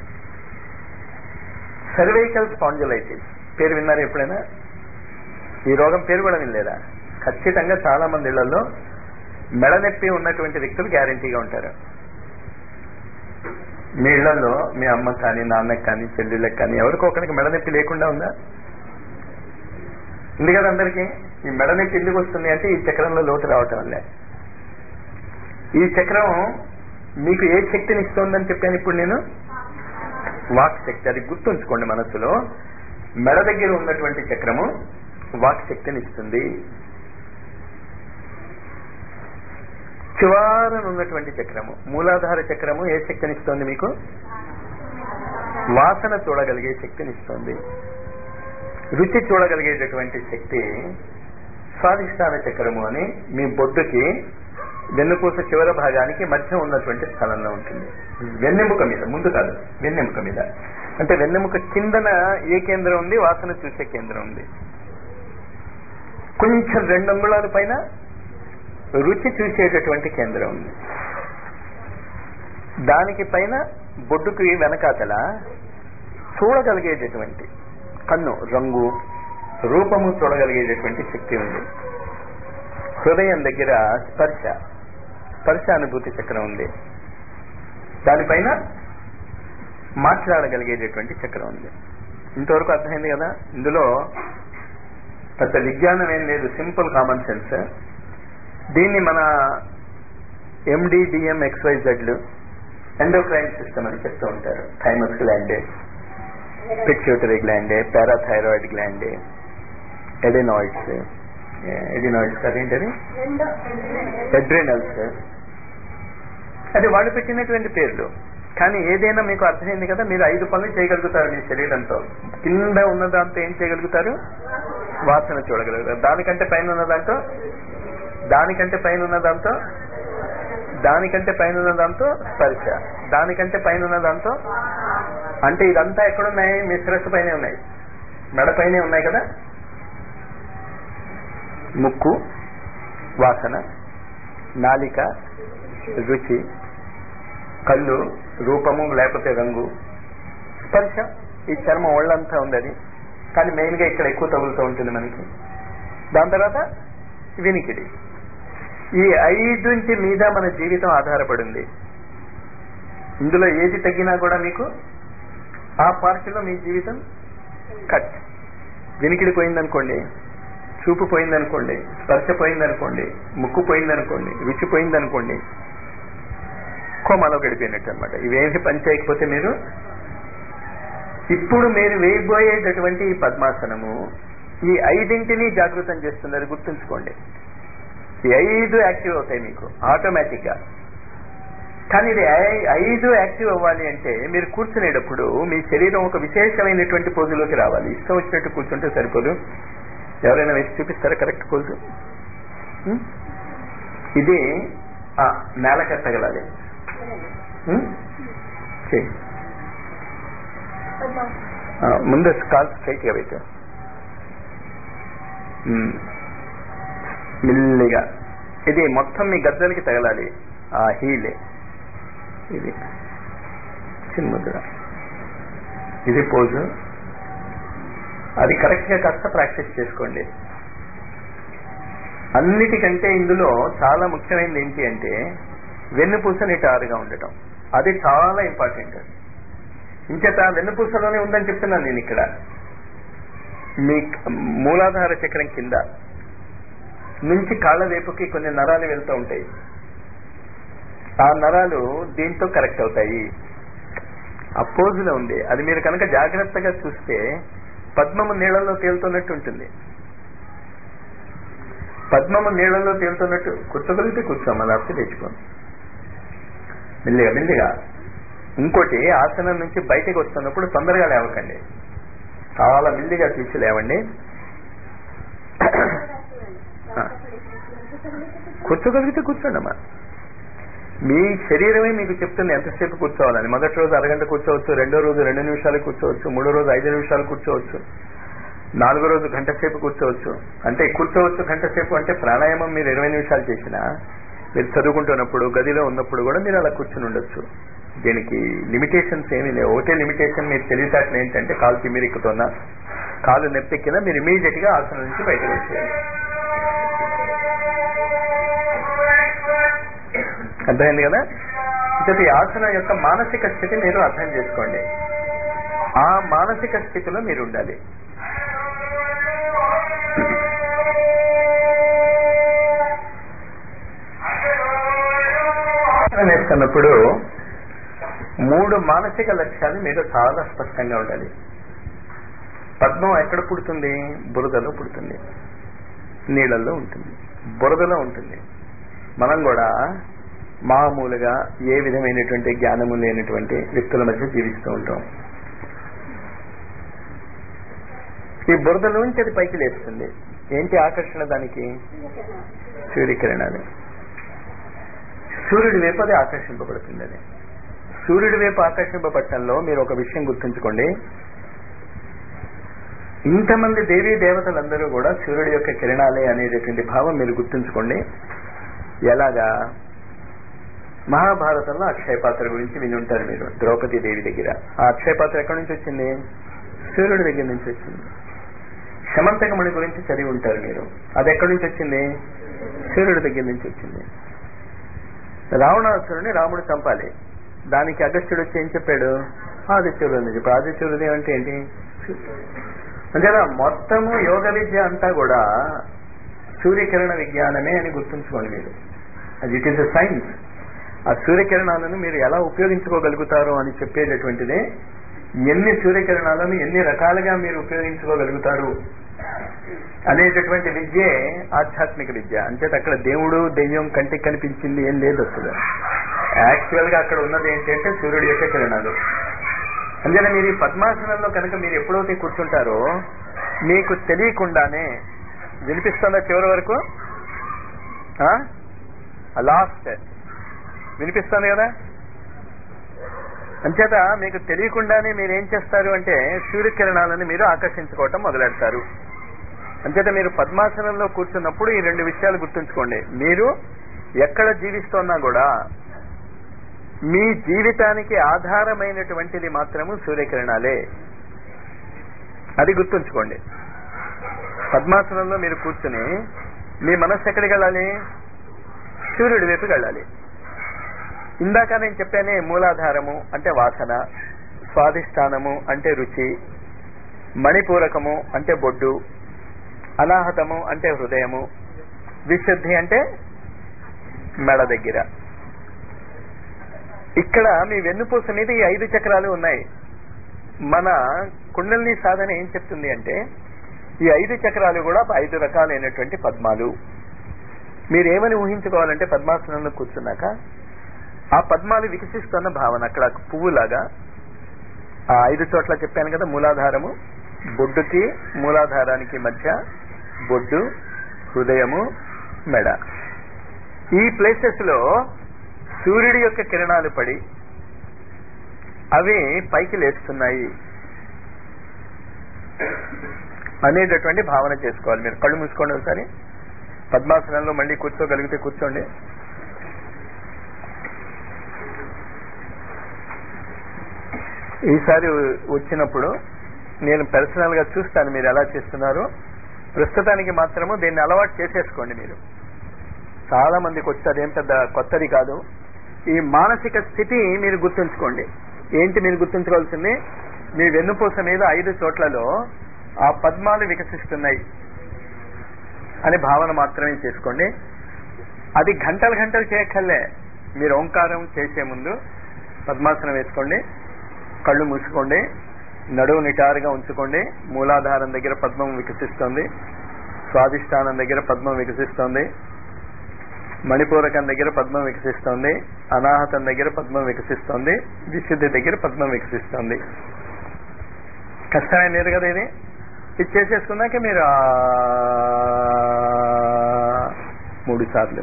సర్వైకల్ స్పాంజలైటిస్ పేరు విన్నారు ఎప్పుడైనా ఈ రోగం పేరు కూడా వినలేదా ఖచ్చితంగా చాలా మంది ఇళ్లలో మెడ నొప్పి ఉన్నటువంటి వ్యక్తులు గ్యారంటీగా ఉంటారు మీ ఇళ్లలో మీ అమ్మకి కానీ నాన్నకి కానీ చెల్లెళ్ళకి కానీ ఎవరికో ఒకరికి మెడ నొప్పి లేకుండా ఉందా ఉంది కదా అందరికి ఈ మెడ నొప్పి ఎందుకు వస్తుంది అంటే ఈ చక్రంలో లోటు రావటం వల్లే ఈ చక్రం మీకు ఏ శక్తిని ఇస్తోందని చెప్పాను ఇప్పుడు నేను వాక్ శక్తి అది గుర్తుంచుకోండి మనస్సులో మెడ దగ్గర ఉన్నటువంటి చక్రము వాక్ శక్తిని ఇస్తుంది చివారన ఉన్నటువంటి చక్రము మూలాధార చక్రము ఏ శక్తిని ఇస్తోంది మీకు వాసన చూడగలిగే శక్తిని ఇస్తుంది రుచి చూడగలిగేటటువంటి శక్తి స్వాధిష్టాన చక్రము అని మీ బొడ్డుకి వెన్నుపూస చివరి భాగానికి మధ్య ఉన్నటువంటి స్థలంలో ఉంటుంది వెన్నెముక మీద ముందు కాదు వెన్నెముక మీద అంటే వెన్నెముక కిందన ఏ కేంద్రం ఉంది వాసన చూసే కేంద్రం ఉంది కొంచెం రెండు అంగుళాల పైన రుచి చూసేటటువంటి కేంద్రం ఉంది దానికి పైన బొడ్డుకి వెనకాతల చూడగలిగేటటువంటి కన్ను రంగు రూపము చూడగలిగేటటువంటి శక్తి ఉంది హృదయం దగ్గర స్పర్శ స్పర్శ అనుభూతి చక్రం ఉంది దానిపైన మాట్లాడగలిగేటటువంటి చక్రం ఉంది ఇంతవరకు అర్థమైంది కదా ఇందులో పెద్ద విజ్ఞానం ఏం లేదు సింపుల్ కామన్ సెన్స్ దీన్ని మన ఎండిడిఎం ఎక్స్వైజెడ్లు ఎండోక్రైన్ సిస్టమ్ అని చెప్తూ ఉంటారు థైమస్ గ్లాండే పిట్యూటరీ గ్లాండే పారాథైరాయిడ్ గ్లాండే ఎడినాయిడ్స్ ఎడినాయిడ్స్ అదేంటది రెండో ఎడ్రినల్స్ అది వాళ్ళు పెట్టినటువంటి పేర్లు కానీ ఏదైనా మీకు అర్థమైంది కదా మీరు ఐదు పనులు చేయగలుగుతారు మీ శరీరంతో కింద ఉన్న దాంతో ఏం చేయగలుగుతారు వాసన చూడగలుగుతారు దానికంటే పైన ఉన్న దాంతో దానికంటే పైన ఉన్న దాంతో దానికంటే పైన ఉన్న దాంతో స్పర్శ దానికంటే పైన ఉన్న దాంతో అంటే ఇదంతా ఎక్కడున్నాయి మీ శిరస్సు పైనే ఉన్నాయి మెడ పైనే ఉన్నాయి కదా ముక్కు వాసన నాలిక రుచి కళ్ళు రూపము లేకపోతే రంగు స్పర్శ ఈ చర్మం ఒళ్ళంతా ఉంది అది కానీ మెయిన్గా ఇక్కడ ఎక్కువ తగులుతూ ఉంటుంది మనకి దాని తర్వాత వినికిడి ఈ ఐదుంటి మీద మన జీవితం ఆధారపడింది ఇందులో ఏది తగ్గినా కూడా మీకు ఆ పార్టీలో మీ జీవితం కట్ వినికిడి పోయిందనుకోండి చూపు పోయిందనుకోండి స్పర్శ పోయిందనుకోండి ముక్కు పోయిందనుకోండి రుచి పోయిందనుకోండి కోమాలో గడిపోయినట్టు అనమాట ఇవేమి పని చేయకపోతే మీరు ఇప్పుడు మీరు వేయబోయేటటువంటి ఈ పద్మాసనము ఈ ఐదింటిని జాగృతం చేస్తుంది అది గుర్తుంచుకోండి ఈ ఐదు యాక్టివ్ అవుతాయి మీకు ఆటోమేటిక్ గా కానీ ఇది ఐ- ఐదు యాక్టివ్ అవ్వాలి అంటే మీరు కూర్చునేటప్పుడు మీ శరీరం ఒక విశేషమైనటువంటి పోజులోకి రావాలి ఇష్టం వచ్చినట్టు కూర్చుంటే సరిపోదు ఎవరైనా వేసి చూపిస్తారా కరెక్ట్ పోజు ఉం? ఇది ఆ, నేలకి తగలాలి ఉం? చెయ్యి. ఆ, ముందు కాల్ స్ట్రైట్ గా పెట్టు ఉం. మెల్లిగా ఇది మొత్తం మీ గద్దలకి తగలాలి ఆ హీలే ఇది చిన్నదిగా ఇది పోజు అది కరెక్ట్ గా కాస్త ప్రాక్టీస్ చేసుకోండి అన్నిటికంటే ఇందులో చాలా ముఖ్యమైనది ఏంటి అంటే వెన్నుపూస నిటారుగా ఉండటం అది చాలా ఇంపార్టెంట్ ఇంచేత వెన్నుపూసలోనే ఉందని చెప్తున్నాను నేను ఇక్కడ మీ మూలాధార చక్రం కింద నుంచి కాళ్ళ వైపుకి కొన్ని నరాలు వెళ్తూ ఉంటాయి ఆ నరాలు దీంతో కరెక్ట్ అవుతాయి ఆ పోజులో ఉంది అది మీరు కనుక జాగ్రత్తగా చూస్తే పద్మము నీళ్ళల్లో తేలుతున్నట్టు ఉంటుంది పద్మము నీళ్ళల్లో తేలుతున్నట్టు కూర్చోగలిగితే కూర్చోమా లేకపోతే తెచ్చుకోండి మెల్లిగా మెల్లిగా ఇంకోటి ఆసనం నుంచి బయటకు వస్తున్నప్పుడు తొందరగా లేవకండి చాలా మెల్లిగా తీసి లేవండి కూర్చోగలిగితే కూర్చోండి అమ్మా మీ శరీరమే మీకు చెప్తుంది ఎంతసేపు కూర్చోవాలని మొదటి రోజు అరగంట కూర్చోవచ్చు రెండో రోజు రెండు నిమిషాలు కూర్చోవచ్చు మూడో రోజు ఐదు నిమిషాలు కూర్చోవచ్చు నాలుగో రోజు గంట సేపు కూర్చోవచ్చు అంటే కూర్చోవచ్చు గంట సేపు అంటే ప్రాణాయామం మీరు ఇరవై నిమిషాలు చేసినా మీరు చదువుకుంటున్నప్పుడు గదిలో ఉన్నప్పుడు కూడా మీరు అలా కూర్చుని ఉండొచ్చు దీనికి లిమిటేషన్స్ ఏమీ లేవు ఒకటే లిమిటేషన్ మీరు తెలివితేటలు ఏంటంటే కాలు తిమ్మిరెక్కుతున్నా కాలు నెప్పెక్కినా మీరు ఇమీడియట్ గా ఆసనం నుంచి బయటకు వచ్చేయాలి అర్థమైంది కదా ఇంతటి ఆసనం యొక్క మానసిక స్థితి మీరు అర్థం చేసుకోండి ఆ మానసిక స్థితిలో మీరు ఉండాలి ఆసనం వేస్తున్నప్పుడు మూడు మానసిక లక్ష్యాలు మీరు చాలా స్పష్టంగా ఉండాలి పద్మం ఎక్కడ పుడుతుంది బురదలో పుడుతుంది నీళ్ళల్లో ఉంటుంది బురదలో ఉంటుంది మనం కూడా మామూలుగా ఏ విధమైనటువంటి జ్ఞానము లేనటువంటి వ్యక్తుల మధ్య జీవిస్తూ ఉంటాం ఈ బురదలోంచి అది పైకి లేస్తుంది ఏంటి ఆకర్షణ దానికి సూర్యకిరణాలు సూర్యుడి వైపు అది ఆకర్షింపబడుతుంది అది సూర్యుడి వైపు ఆకర్షింపబట్టంలో మీరు ఒక విషయం గుర్తుంచుకోండి ఇంతమంది దేవీ దేవతలందరూ కూడా సూర్యుడి యొక్క కిరణాలే అనేటటువంటి భావం మీరు గుర్తుంచుకోండి ఎలాగా మహాభారతంలో అక్షయ పాత్ర గురించి విని ఉంటారు మీరు ద్రౌపది దేవి దగ్గర ఆ అక్షయ పాత్ర ఎక్కడి నుంచి వచ్చింది సూర్యుడి దగ్గర నుంచి వచ్చింది శమంతకమణి గురించి చదివి ఉంటారు మీరు అది ఎక్కడి నుంచి వచ్చింది సూర్యుడి దగ్గర నుంచి వచ్చింది రావణాసురుని రాముడు చంపాలి దానికి అగస్త్యుడు వచ్చి ఏం చెప్పాడు ఆదిత్యుడు అని చెప్పి ఆదిత్యుడు అంటే ఏంటి అంతేనా మొత్తము యోగ విద్య అంతా కూడా సూర్యకిరణ విజ్ఞానమే అని గుర్తుంచుకోండి మీరు అది ఇట్ ఈస్ ఎ సైన్స్ ఆ సూర్యకిరణాలను మీరు ఎలా ఉపయోగించుకోగలుగుతారు అని చెప్పేటటువంటిదే ఎన్ని సూర్యకిరణాలను ఎన్ని రకాలుగా మీరు ఉపయోగించుకోగలుగుతారు అనేటటువంటి విద్యే ఆధ్యాత్మిక విద్య అంచేత అక్కడ దేవుడు దెయ్యం కంటికి కనిపించింది ఏం లేదు అసలు యాక్చువల్ గా అక్కడ ఉన్నది ఏంటంటే సూర్యుడి యొక్క కిరణాలు అందుకని మీరు ఈ పద్మాసనంలో కనుక మీరు ఎప్పుడైతే కూర్చుంటారో మీకు తెలియకుండానే వినిపిస్తుందా చివరి వరకు లాస్ట్ వినిపిస్తుంది కదా అంచేత మీకు తెలియకుండానే మీరు ఏం చేస్తారు అంటే సూర్యకిరణాలను మీరు ఆకర్షించుకోవటం మొదలెడతారు అంచేత మీరు పద్మాసనంలో కూర్చున్నప్పుడు ఈ రెండు విషయాలు గుర్తుంచుకోండి మీరు ఎక్కడ జీవిస్తున్నా కూడా మీ జీవితానికి ఆధారమైనటువంటిది మాత్రము సూర్యకిరణాలే అది గుర్తుంచుకోండి పద్మాసనంలో మీరు కూర్చుని మీ మనస్సు ఎక్కడికి వెళ్ళాలి సూర్యుడి వైపుకి వెళ్ళాలి ఇందాక నేను చెప్పానే మూలాధారము అంటే వాసన స్వాధిష్టానము అంటే రుచి మణిపూరకము అంటే బొడ్డు అనాహతము అంటే హృదయము విశుద్ధి అంటే మెడ దగ్గర ఇక్కడ మీ వెన్నుపూస మీద ఈ ఐదు చక్రాలు ఉన్నాయి మన కుండలిని సాధన ఏం చెప్తుంది అంటే ఈ ఐదు చక్రాలు కూడా ఐదు రకాలైనటువంటి పద్మాలు మీరేమని ఊహించుకోవాలంటే పద్మాసనంలో కూర్చున్నాక ఆ పద్మాలు వికసిస్తున్న భావన అక్కడ పువ్వులాగా ఆ ఐదు చోట్ల చెప్పాను కదా మూలాధారము బొడ్డుకి మూలాధారానికి మధ్య బొడ్డు హృదయము మెడ ఈ ప్లేసెస్ లో సూర్యుడి యొక్క కిరణాలు పడి అవి పైకి లేస్తున్నాయి అనేటటువంటి భావన చేసుకోవాలి మీరు కళ్ళు మూసుకోండి ఒకసారి పద్మాసనంలో మళ్ళీ కూర్చోగలిగితే కూర్చోండి ఈసారి వచ్చినప్పుడు నేను పర్సనల్ గా చూస్తాను మీరు ఎలా చేస్తున్నారు ప్రస్తుతానికి మాత్రము దీన్ని అలవాటు చేసేసుకోండి మీరు చాలా మందికి వచ్చి అదేం పెద్ద కొత్తది కాదు ఈ మానసిక స్థితి మీరు గుర్తుంచుకోండి ఏంటి మీరు గుర్తుంచుకోవాల్సింది మీ వెన్నుపూస మీద ఐదు చోట్లలో ఆ పద్మాలు వికసిస్తున్నాయి అని భావన మాత్రమే చేసుకోండి అది గంటలు గంటలు చేయక్కర్లే మీరు ఓంకారం చేసే ముందు పద్మాసనం వేసుకోండి కళ్ళు మూసుకోండి నడువు నిటారుగా ఉంచుకోండి మూలాధారం దగ్గర పద్మం వికసిస్తోంది స్వాధిష్టానం దగ్గర పద్మం వికసిస్తోంది మణిపూరకం దగ్గర పద్మం వికసిస్తోంది అనాహతం దగ్గర పద్మం వికసిస్తోంది విశుద్ధి దగ్గర పద్మం వికసిస్తోంది కష్టమే లేదు కదా ఇది ఇది చేసేసుకున్నాక మీరు ఆ మూడు సార్లు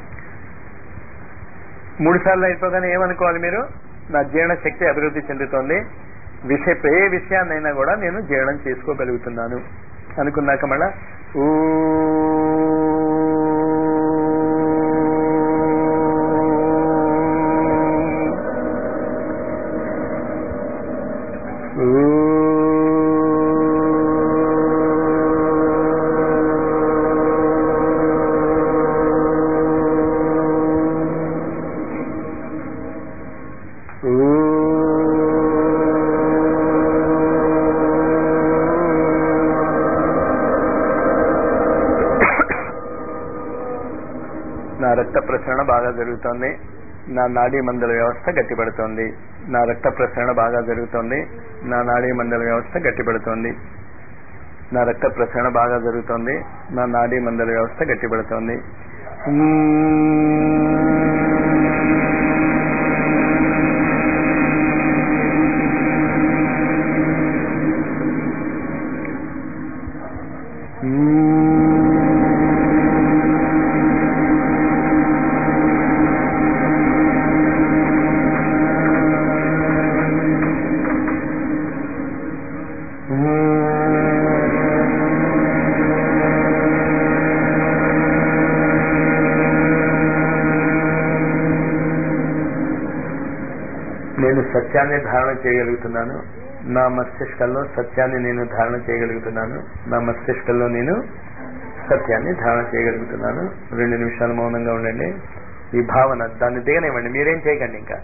మూడు సార్లు అయిపోగానే ఏమనుకోవాలి మీరు నా జీర్ణ శక్తి అభివృద్ధి చెందుతోంది విషయ ఏ విషయాన్నైనా కూడా నేను జీర్ణం చేసుకోగలుగుతున్నాను అనుకున్నాక మళ్ళా ఊ నా రక్త ప్రసరణ బాగా జరుగుతోంది నా నాడీ మండల వ్యవస్థ గట్టిపడుతోంది నా రక్త ప్రసరణ బాగా జరుగుతోంది నా నాడీ మండల వ్యవస్థ గట్టిపడుతోంది నా రక్త ప్రసరణ బాగా జరుగుతోంది నా నాడీ మండల వ్యవస్థ గట్టిపడుతోంది నేను సత్యాన్ని ధారణ చేయగలుగుతున్నాను నా మస్తిష్కంలో సత్యాన్ని నేను ధారణ చేయగలుగుతున్నాను నా మస్తిష్కంలో నేను సత్యాన్ని ధారణ చేయగలుగుతున్నాను రెండు నిమిషాలు మౌనంగా ఉండండి ఈ భావన దాన్ని దిగనివ్వండి మీరేం చేయకండి ఇంకా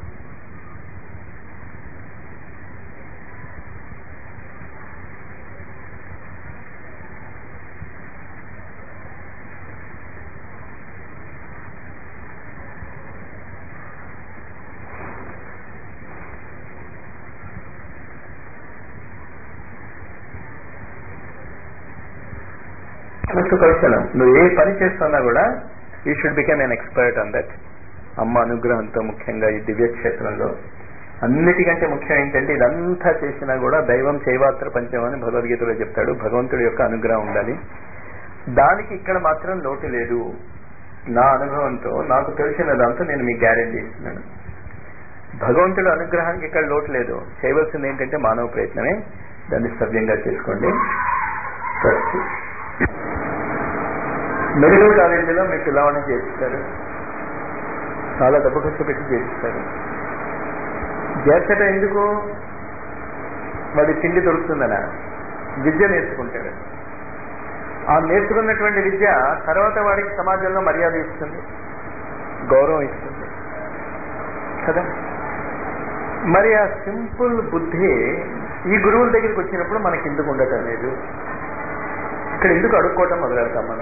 కౌశలం నువ్వు ఏ పని చేస్తున్నా కూడా you should become an expert on that అమ్మ అనుగ్రహంతో ముఖ్యంగా ఈ దివ్య క్షేత్రంలో అన్నిటికంటే ముఖ్యం ఏంటంటే ఇదంతా చేసినా కూడా దైవం చైవాత్ర పంచం అని భగవద్గీతలో చెప్తాడు భగవంతుడి యొక్క అనుగ్రహం ఉండాలి దానికి ఇక్కడ మాత్రం లోటు లేదు నా అనుభవంతో నాకు తెలిసిన దాంతో నేను మీకు గ్యారెంటీ ఇస్తున్నాను భగవంతుడి అనుగ్రహానికి ఇక్కడ లోటు లేదు చేయవలసింది ఏంటంటే మానవ ప్రయత్నమే దాన్ని సవ్యంగా చేసుకోండి ఫస్ట్ మెడికల్ కాలేజీలో మీ పిల్లవాడిని చేపిస్తారు చాలా డబ్బు ఖర్చు పెట్టి చేపిస్తారు చేర్చట ఎందుకు వాడి తిండి దొరుకుతుందనా విద్య నేర్చుకుంటాడు ఆ నేర్చుకున్నటువంటి విద్య తర్వాత వాడికి సమాజంలో మర్యాద ఇస్తుంది గౌరవం ఇస్తుంది కదా మరి ఆ సింపుల్ బుద్ధి ఈ గురువుల దగ్గరికి వచ్చినప్పుడు మనకి ఎందుకు ఉండటం లేదు ఇక్కడ ఎందుకు అడుక్కోవటం మొదలెడతాం మనం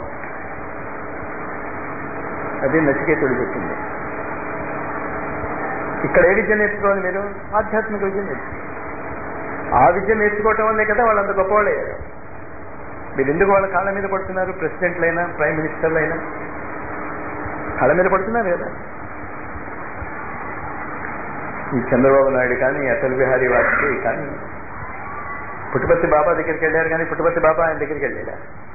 అది నచికేతుడు చెప్పింది ఇక్కడ ఏ విద్య నేర్చుకోవాలి మీరు ఆధ్యాత్మిక విద్య నేర్చుకోవాలి ఆ విద్య నేర్చుకోవటం వల్లే కదా వాళ్ళంత గొప్పవాళ్ళే మీరు ఎందుకు వాళ్ళ కాళ్ళ మీద పడుతున్నారు ప్రెసిడెంట్లైనా ప్రైమ్ మినిస్టర్లైనా కాళ్ళ మీద పడుతున్నారు కదా ఈ చంద్రబాబు నాయుడు కానీ అటల్ బిహారీ వాజ్పేయి కానీ పుట్టుపత్తి బాబా దగ్గరికి వెళ్ళారు కానీ పుట్టుపత్తి బాబా ఆయన దగ్గరికి వెళ్ళాడా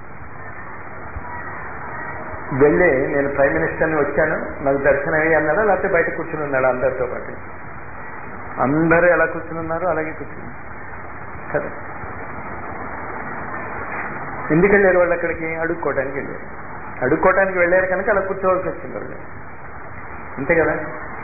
వెళ్ళి నేను ప్రైమ్ మినిస్టర్ని వచ్చాను నాకు దర్శనం అయ్యి అన్నాడా లేకపోతే బయట కూర్చుని ఉన్నాడా అందరితో పాటు అందరూ ఎలా కూర్చుని ఉన్నారో అలాగే కూర్చుని కదా ఎందుకు వెళ్ళారు వాళ్ళు అక్కడికి అడుక్కోవడానికి వెళ్ళారు అడుక్కోవడానికి వెళ్ళారు కనుక అలా కూర్చోవలసి వచ్చింది వాళ్ళు అంతే కదా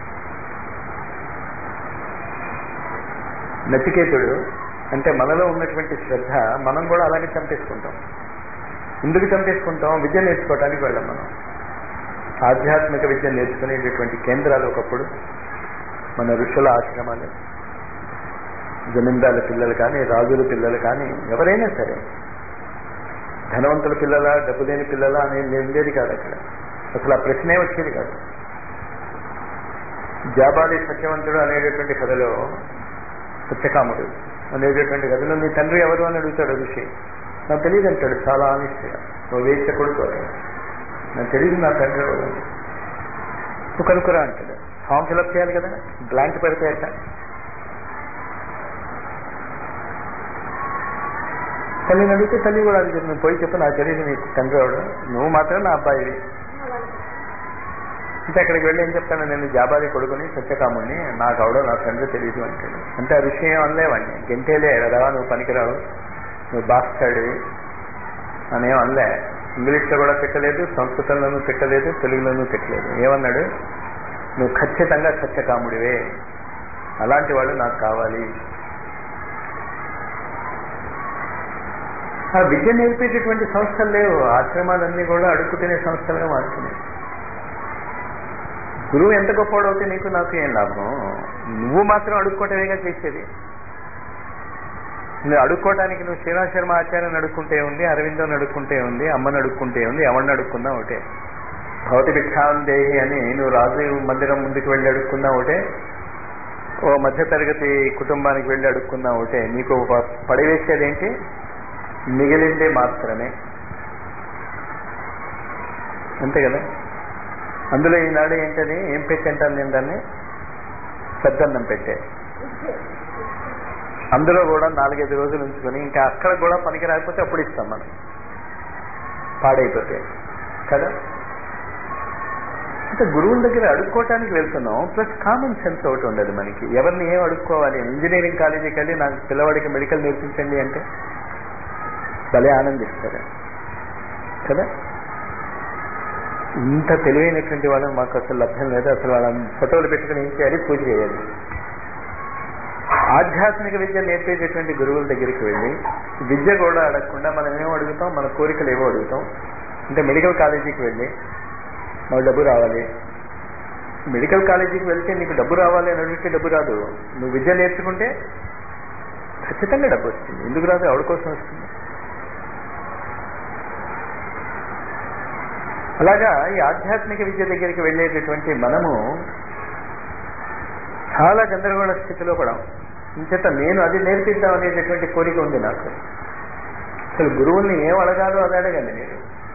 నచికేతుడు అంటే మనలో ఉన్నటువంటి శ్రద్ధ మనం కూడా అలాగే చంపేసుకుంటాం ఎందుకు చంపేసుకుంటాం విద్య నేర్చుకోవడానికి వెళ్ళాం మనం ఆధ్యాత్మిక విద్య నేర్చుకునేటటువంటి కేంద్రాలు ఒకప్పుడు మన ఋషుల ఆశ్రమాలు జమీందారుల పిల్లలు కానీ రాజుల పిల్లలు కానీ ఎవరైనా సరే ధనవంతుల పిల్లల డబ్బు లేని పిల్లల అనేది ఉండేది కాదు అక్కడ అసలు ఆ ప్రశ్నే వచ్చేది కాదు జాబాలి సత్యవంతుడు అనేటటువంటి కథలో సత్యకాముడు అనేటటువంటి కథలో నీ తండ్రి ఎవరు అని అడుగుతాడు ఋషి నాకు తెలియదు అంటాడు చాలా ఆనిష్టగా నువ్వు వేసే కొడుకు నాకు తెలియదు నా తండ్రి ఎవరు నువ్వు కనుక్కురా అంటాడు ఫామ్ ఫిలప్ చేయాలి కదా బ్లాంక్ పెడితే అట్ట తల్లిని అడిగితే తల్లి కూడా అది నువ్వు పోయి చెప్పు నాకు తెలియదు నీకు తండ్రి ఎవడు నువ్వు మాత్రం నా అబ్బాయి అంటే అక్కడికి వెళ్ళి ఏం చెప్తాను నేను జాబాలి కొడుకుని సత్యకాముని నాకు అవడో నా తండ్రి తెలియదు అంటాడు అంటే ఆ విషయం అనలేవండి గంటేలే కదా నువ్వు పనికిరావు నువ్వు బాస్తాడివి అనేం అనలే ఇంగ్లీష్లో కూడా తిట్టలేదు సంస్కృతంలోనూ తిట్టలేదు తెలుగులోనూ తిట్టలేదు ఏమన్నాడు నువ్వు ఖచ్చితంగా సత్యకాముడివే అలాంటి వాళ్ళు నాకు కావాలి ఆ విద్య నేర్పేటటువంటి సంస్థలు లేవు ఆశ్రమాలన్నీ కూడా అడుక్కు తినే సంస్థలుగా మారుతున్నాయి గురువు ఎంత గొప్పవాడవుతే నీకు నాకు ఏం లాభం నువ్వు మాత్రం అడుక్కోవటమేగా చేసేది నువ్వు అడుక్కోవటానికి నువ్వు శ్రీరామ్ శర్మ ఆచార్యని అడుక్కుంటే ఉంది అరవిందోని అడుక్కుంటే ఉంది అమ్మని అడుక్కుంటే ఉంది ఎవరిని అడుక్కున్నా ఒకటే భౌతి భిక్షాం దేహి అని నువ్వు రాజు మందిరం ముందుకు వెళ్ళి అడుక్కున్నా ఒకటే ఓ మధ్య తరగతి కుటుంబానికి వెళ్ళి అడుక్కున్నా ఒకటే నీకు పడివేసేది ఏంటి మిగిలిందే మాత్రమే అంతే కదా అందులో ఈనాడు ఏంటని ఏం పెట్టంటాను నేను దాన్ని సద్దన్నం పెట్టే అందులో కూడా నాలుగైదు రోజులు ఉంచుకొని ఇంకా అక్కడ కూడా పనికి రాకపోతే అప్పుడు ఇస్తాం మనం పాడైపోతే కదా అంటే గురువుల దగ్గర అడుక్కోవటానికి వెళ్తున్నాం ప్లస్ కామన్ సెన్స్ ఒకటి ఉండదు మనకి ఎవరిని ఏం అడుక్కోవాలి ఇంజనీరింగ్ కాలేజీకి వెళ్ళి నాకు పిల్లవాడికి మెడికల్ నేర్పించండి అంటే భలే ఆనందిస్తారు కదా ఇంత తెలివైనటువంటి వాళ్ళని మాకు అసలు లభ్యం లేదు అసలు వాళ్ళ ఫోటోలు పెట్టుకుని ఏం చేయాలి పూజ చేయాలి ఆధ్యాత్మిక విద్య నేర్పేటటువంటి గురువుల దగ్గరికి వెళ్ళి విద్య కూడా అడగకుండా మనం ఏమో అడుగుతాం మన కోరికలు ఏవో అడుగుతాం అంటే మెడికల్ కాలేజీకి వెళ్ళి మాకు డబ్బు రావాలి మెడికల్ కాలేజీకి వెళ్తే నీకు డబ్బు రావాలి అని అడిగితే డబ్బు రాదు నువ్వు విద్య నేర్చుకుంటే ఖచ్చితంగా డబ్బు వస్తుంది ఎందుకు రాదు ఎవరి కోసం వస్తుంది అలాగా ఈ ఆధ్యాత్మిక విద్య దగ్గరికి వెళ్ళేటటువంటి మనము చాలా గందరగోళ స్థితిలో పడాం ఇంచేత నేను అది నేర్పిద్దాం అనేటటువంటి కోరిక ఉంది నాకు అసలు గురువుల్ని ఏం అడగాలో అది అడగండి మీరు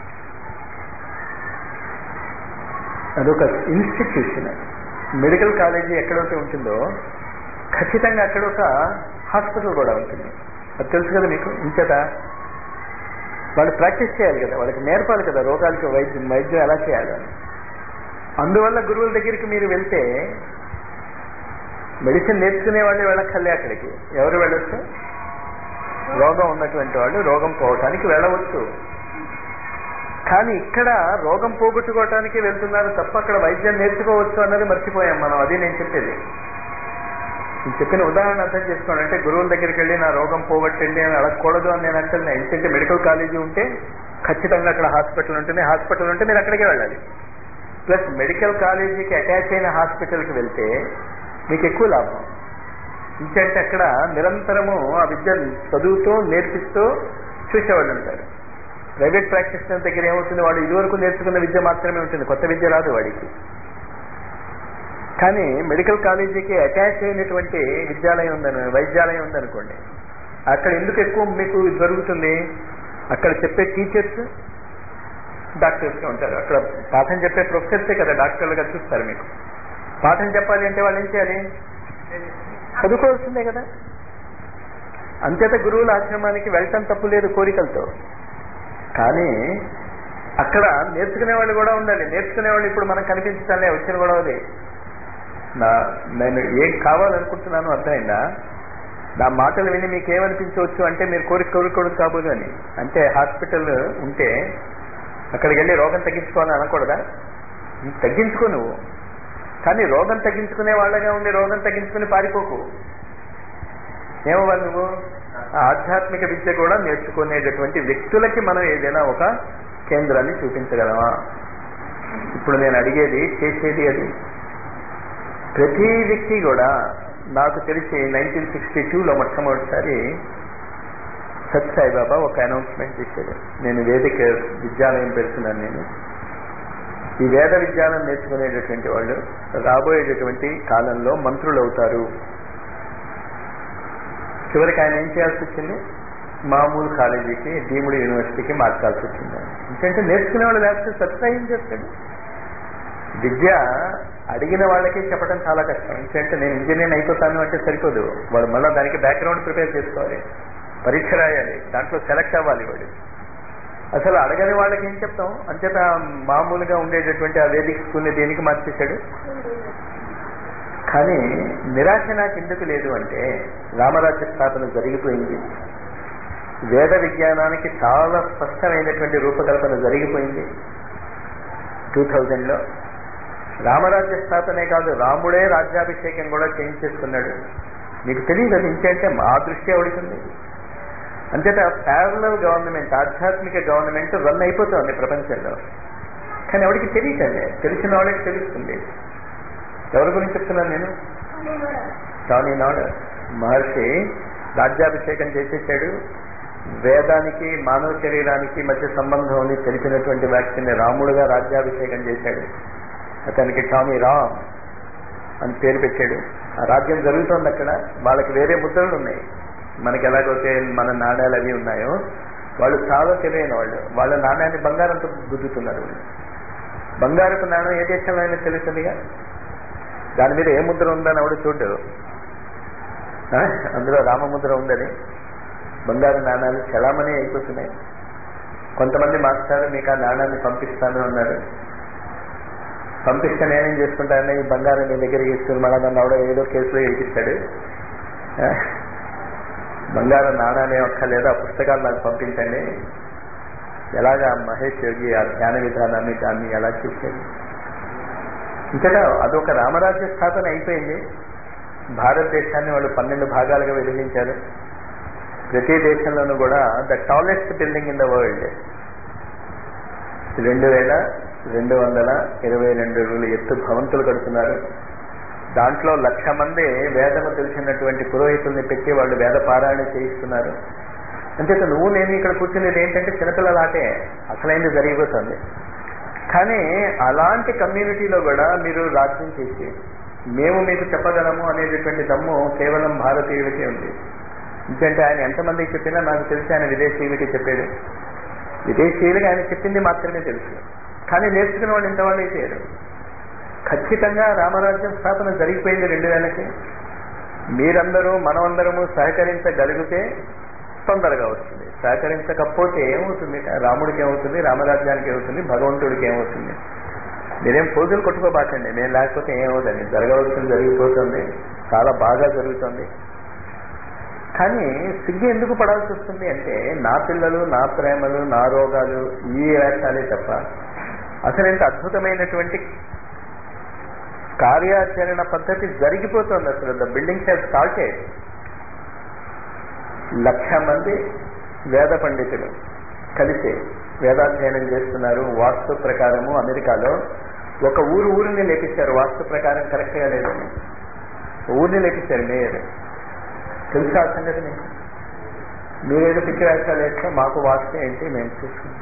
అదొక ఇన్స్టిట్యూషన్ మెడికల్ కాలేజీ ఎక్కడైతే ఉంటుందో ఖచ్చితంగా అక్కడ ఒక హాస్పిటల్ కూడా ఉంటుంది అది తెలుసు కదా మీకు ఇంచేత వాళ్ళు ప్రాక్టీస్ చేయాలి కదా వాళ్ళకి నేర్పాలి కదా రోగాలకి వైద్యం వైద్యం ఎలా చేయాలని అందువల్ల గురువుల దగ్గరికి మీరు వెళ్తే మెడిసిన్ నేర్చుకునే వాళ్ళు వెళ్ళక్కర్లే అక్కడికి ఎవరు వెళ్ళొచ్చు రోగం ఉన్నటువంటి వాళ్ళు రోగం పోవటానికి వెళ్ళవచ్చు కానీ ఇక్కడ రోగం పోగొట్టుకోవటానికి వెళ్తున్నారు తప్ప అక్కడ వైద్యం నేర్చుకోవచ్చు అన్నది మర్చిపోయాం మనం అది నేను చెప్పేది నేను చెప్పిన ఉదాహరణ అర్థం చేసుకోండి అంటే గురువుల దగ్గరికి వెళ్ళి నా రోగం పోగొట్టండి అని అడగకూడదు అని నేను అంటున్నా ఎందుకంటే మెడికల్ కాలేజీ ఉంటే ఖచ్చితంగా అక్కడ హాస్పిటల్ ఉంటుంది హాస్పిటల్ ఉంటే మీరు అక్కడికే వెళ్ళాలి ప్లస్ మెడికల్ కాలేజీకి అటాచ్ అయిన హాస్పిటల్కి వెళ్తే మీకు ఎక్కువ లాభం ఇంకంటే అక్కడ నిరంతరము ఆ విద్య చదువుతూ నేర్పిస్తూ చూసేవాళ్ళు ఉంటారు ప్రైవేట్ ప్రాక్టీస్ దగ్గర ఏమవుతుంది వాడు ఇదివరకు నేర్చుకున్న విద్య మాత్రమే ఉంటుంది కొత్త విద్య రాదు వాడికి కానీ మెడికల్ కాలేజీకి అటాచ్ అయినటువంటి విద్యాలయం ఉందని వైద్యాలయం ఉందనుకోండి అక్కడ ఎందుకు ఎక్కువ మీకు జరుగుతుంది అక్కడ చెప్పే టీచర్స్ డాక్టర్స్ ఉంటారు అక్కడ పాఠం చెప్పే ప్రొఫెసర్సే కదా డాక్టర్లుగా చూస్తారు మీకు పాఠం చెప్పాలి అంటే వాళ్ళు ఏం చేయాలి చదువుకోవాల్సిందే కదా అంచేత గురువుల ఆశ్రమానికి వెళ్ళటం తప్పు లేదు కోరికలతో కానీ అక్కడ నేర్చుకునే వాళ్ళు కూడా ఉండాలి నేర్చుకునే వాళ్ళు ఇప్పుడు మనం కనిపించటంలే వచ్చిన కూడా అది నా నేను ఏం కావాలనుకుంటున్నాను అర్థమైందా నా మాటలు విని మీకు ఏమనిపించవచ్చు అంటే మీరు కోరిక కోరుకోవడం కాబోదు అని అంటే హాస్పిటల్ ఉంటే అక్కడికి వెళ్ళి రోగం తగ్గించుకోవాలని అనకూడదా తగ్గించుకో నువ్వు కానీ రోగం తగ్గించుకునే వాళ్ళగా ఉండి రోగం తగ్గించుకుని పారిపోకు ఏమవ్వాలి నువ్వు ఆధ్యాత్మిక విద్య కూడా నేర్చుకునేటటువంటి వ్యక్తులకి మనం ఏదైనా ఒక కేంద్రాన్ని చూపించగలమా ఇప్పుడు నేను అడిగేది చేసేది అది ప్రతి వ్యక్తి కూడా నాకు తెలిసి నైన్టీన్ సిక్స్టీ టూలో మొట్టమొదటిసారి సత్ సాయిబాబా ఒక అనౌన్స్మెంట్ చేశాడు నేను వేదిక విద్యాలయం పెడుతున్నాను నేను ఈ వేద విజ్ఞానం నేర్చుకునేటటువంటి వాళ్ళు రాబోయేటటువంటి కాలంలో మంత్రులు అవుతారు చివరికి ఆయన ఏం చేయాల్సి వచ్చింది మామూలు కాలేజీకి డీముడు యూనివర్సిటీకి మార్చాల్సి వచ్చింది ఎందుకంటే నేర్చుకునే వాళ్ళు లేకపోతే సత్సాయం చేస్తాడు విద్య అడిగిన వాళ్ళకి చెప్పడం చాలా కష్టం ఎందుకంటే నేను ఇంజనీర్ అయిపోతాను అంటే సరిపోదు వాడు మళ్ళీ దానికి బ్యాక్గ్రౌండ్ ప్రిపేర్ చేసుకోవాలి పరీక్ష రాయాలి దాంట్లో సెలెక్ట్ అవ్వాలి వాడు అసలు అడగని వాళ్ళకి ఏం చెప్తాం అంచేత మామూలుగా ఉండేటటువంటి ఆ వేదిక స్కూల్ని దేనికి మార్చేశాడు కానీ నిరాశ నాకు ఎందుకు లేదు అంటే రామరాజ్య స్థాపన జరిగిపోయింది వేద విజ్ఞానానికి చాలా స్పష్టమైనటువంటి రూపకల్పన జరిగిపోయింది టూ థౌజండ్లో రామరాజ్య స్థాపనే కాదు రాముడే రాజ్యాభిషేకం కూడా చేయించేసుకున్నాడు మీకు తెలియదు అది ఇంకేంటే మా దృష్టి అవుతుంది అంచేత ప్యారలల్ గవర్నమెంట్ ఆధ్యాత్మిక గవర్నమెంట్ రన్ అయిపోతుంది ప్రపంచంలో కానీ ఎవరికి తెలియటండి తెలిసిన వాళ్ళకి తెలుస్తుంది ఎవరి గురించి చెప్తున్నాను నేను టానీ నాడ్ మహర్షి రాజ్యాభిషేకం చేసేసాడు వేదానికి మానవ శరీరానికి మధ్య సంబంధం ఉంది తెలిసినటువంటి వ్యక్తిని రాముడుగా రాజ్యాభిషేకం చేశాడు అతనికి టామీ రామ్ అని పేరు పెట్టాడు ఆ రాజ్యం జరుగుతోంది అక్కడ వాళ్ళకి వేరే ముద్రలు ఉన్నాయి మనకి ఎలాగైతే మన నాణ్యాలు అవి ఉన్నాయో వాళ్ళు చాలా తెలియని వాళ్ళు వాళ్ళ నాణ్యాన్ని బంగారంతో గుద్దుతున్నారు వాళ్ళు బంగారపు నాణ్యం ఏ దేశంలో అయినా తెలుస్తుందిగా దాని మీద ఏ ముద్ర ఉందని ఎవడు చూడ్డు అందులో రామముద్ర ఉందని బంగారు నాణాలు చలామణి అయిపోతున్నాయి కొంతమంది మాస్టారు మీకు ఆ నాణాన్ని పంపిస్తాను అన్నారు పంపిస్తే నేనేం చేసుకుంటానని ఈ బంగారం మీ దగ్గర తీసుకుని మళ్ళీ నన్ను ఎవడో ఏదో కేసులో ఏడిపిస్తాడు బంగారం నాణాలే ఒక్కలేదు ఆ పుస్తకాలు నాకు పంపించండి ఎలాగా మహేష్ యోగి ఆ ధ్యాన విధానాన్ని దాన్ని ఎలా చేశాడు ఇంతటా అదొక రామరాజ్య స్థాపన అయిపోయింది భారతదేశాన్ని వాళ్ళు పన్నెండు భాగాలుగా విభజించారు ప్రతి దేశంలోనూ కూడా the tallest building in the world రెండు వేల రెండు వందల ఇరవై రెండు అడుగులు ఎత్తు భవంతులు కడుతున్నారు దాంట్లో లక్ష మంది వేదము తెలిసినటువంటి పురోహితుల్ని పెట్టి వాళ్ళు వేద పారాయణ చేయిస్తున్నారు అంచేత నువ్వు నేను ఇక్కడ కూర్చునేది ఏంటంటే చిన్నపిల్లల ఆటే అసలైంది జరిగిపోతుంది కానీ అలాంటి కమ్యూనిటీలో కూడా మీరు రాజ్యం చేసి మేము మీకు చెప్పగలము అనేటటువంటి దమ్ము కేవలం భారతీయులకే ఉంది ఎందుకంటే ఆయన ఎంతమందికి చెప్పినా నాకు తెలిసి ఆయన విదేశీయులకి చెప్పాడు విదేశీయులకి ఆయన చెప్పింది మాత్రమే తెలుసు కానీ నేర్చుకున్న వాళ్ళు ఇంతవాళ్ళు చేయరు ఖచ్చితంగా రామరాజ్యం స్థాపన జరిగిపోయింది రెండు వేలకి మీరందరూ మనమందరము సహకరించగలిగితే తొందరగా వస్తుంది సహకరించకపోతే ఏమవుతుంది రాముడికి ఏమవుతుంది రామరాజ్యానికి ఏమవుతుంది భగవంతుడికి ఏమవుతుంది మీరేం పోజులు కొట్టుకోబాకండి నేను లేకపోతే ఏమవుతుంది జరగవలసింది జరిగిపోతుంది చాలా బాగా జరుగుతుంది కానీ సిగ్గు ఎందుకు పడాల్సి వస్తుంది అంటే నా పిల్లలు నా ప్రేమలు నా రోగాలు ఈ వేషాలే తప్ప అసలు ఎంత అద్భుతమైనటువంటి కార్యాచరణ పద్ధతి జరిగిపోతుంది అసలు the buildings have started lakh మంది వేద పండితులు కలిసి వేదాధ్యయనం చేస్తున్నారు వాస్తు ప్రకారము అమెరికాలో ఒక ఊరు ఊరిని లేపించారు వాస్తు ప్రకారం కరెక్ట్గా లేదని ఊరిని లేపించారు మేయర్ తెలుసా ఆ సంగతి మీకు మీరేదో పిచ్చి వేషాలు వేస్తే మాకు వాస్తు ఏంటి మేము చూసుకుంటాం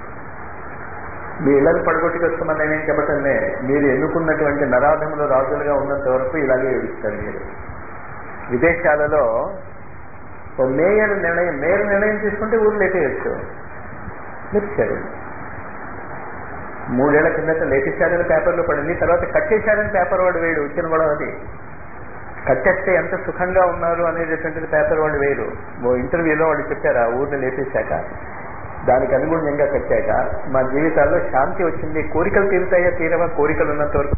మీ ఇళ్ళని పడగొట్టుకు వస్తామని నేనేం చెప్పటంలే మీరు ఎన్నుకున్నటువంటి నరాధములు రాజులుగా ఉన్నంత వరకు ఇలాగే ఏడుస్తారు మీరు విదేశాలలో ఓ మేయర్ నిర్ణయం మేయర్ నిర్ణయం తీసుకుంటే ఊరు లేపేయచ్చు లేపించారు మూడేళ్ల కిందట లేపించారని పేపర్లో పడింది తర్వాత కట్టేశారని పేపర్ వాడు వేడు వచ్చిన గొడవ అది కట్టేస్తే ఎంత సుఖంగా ఉన్నారు అనేటటువంటిది పేపర్ వాళ్ళు వేరు ఓ ఇంటర్వ్యూలో వాళ్ళు చెప్పారు ఆ ఊరిని లేపేశాక దానికి అనుగుణ్యంగా కట్టాక మా జీవితాల్లో శాంతి వచ్చింది కోరికలు తీరుతాయా తీరవా కోరికలు ఉన్నంత వరకు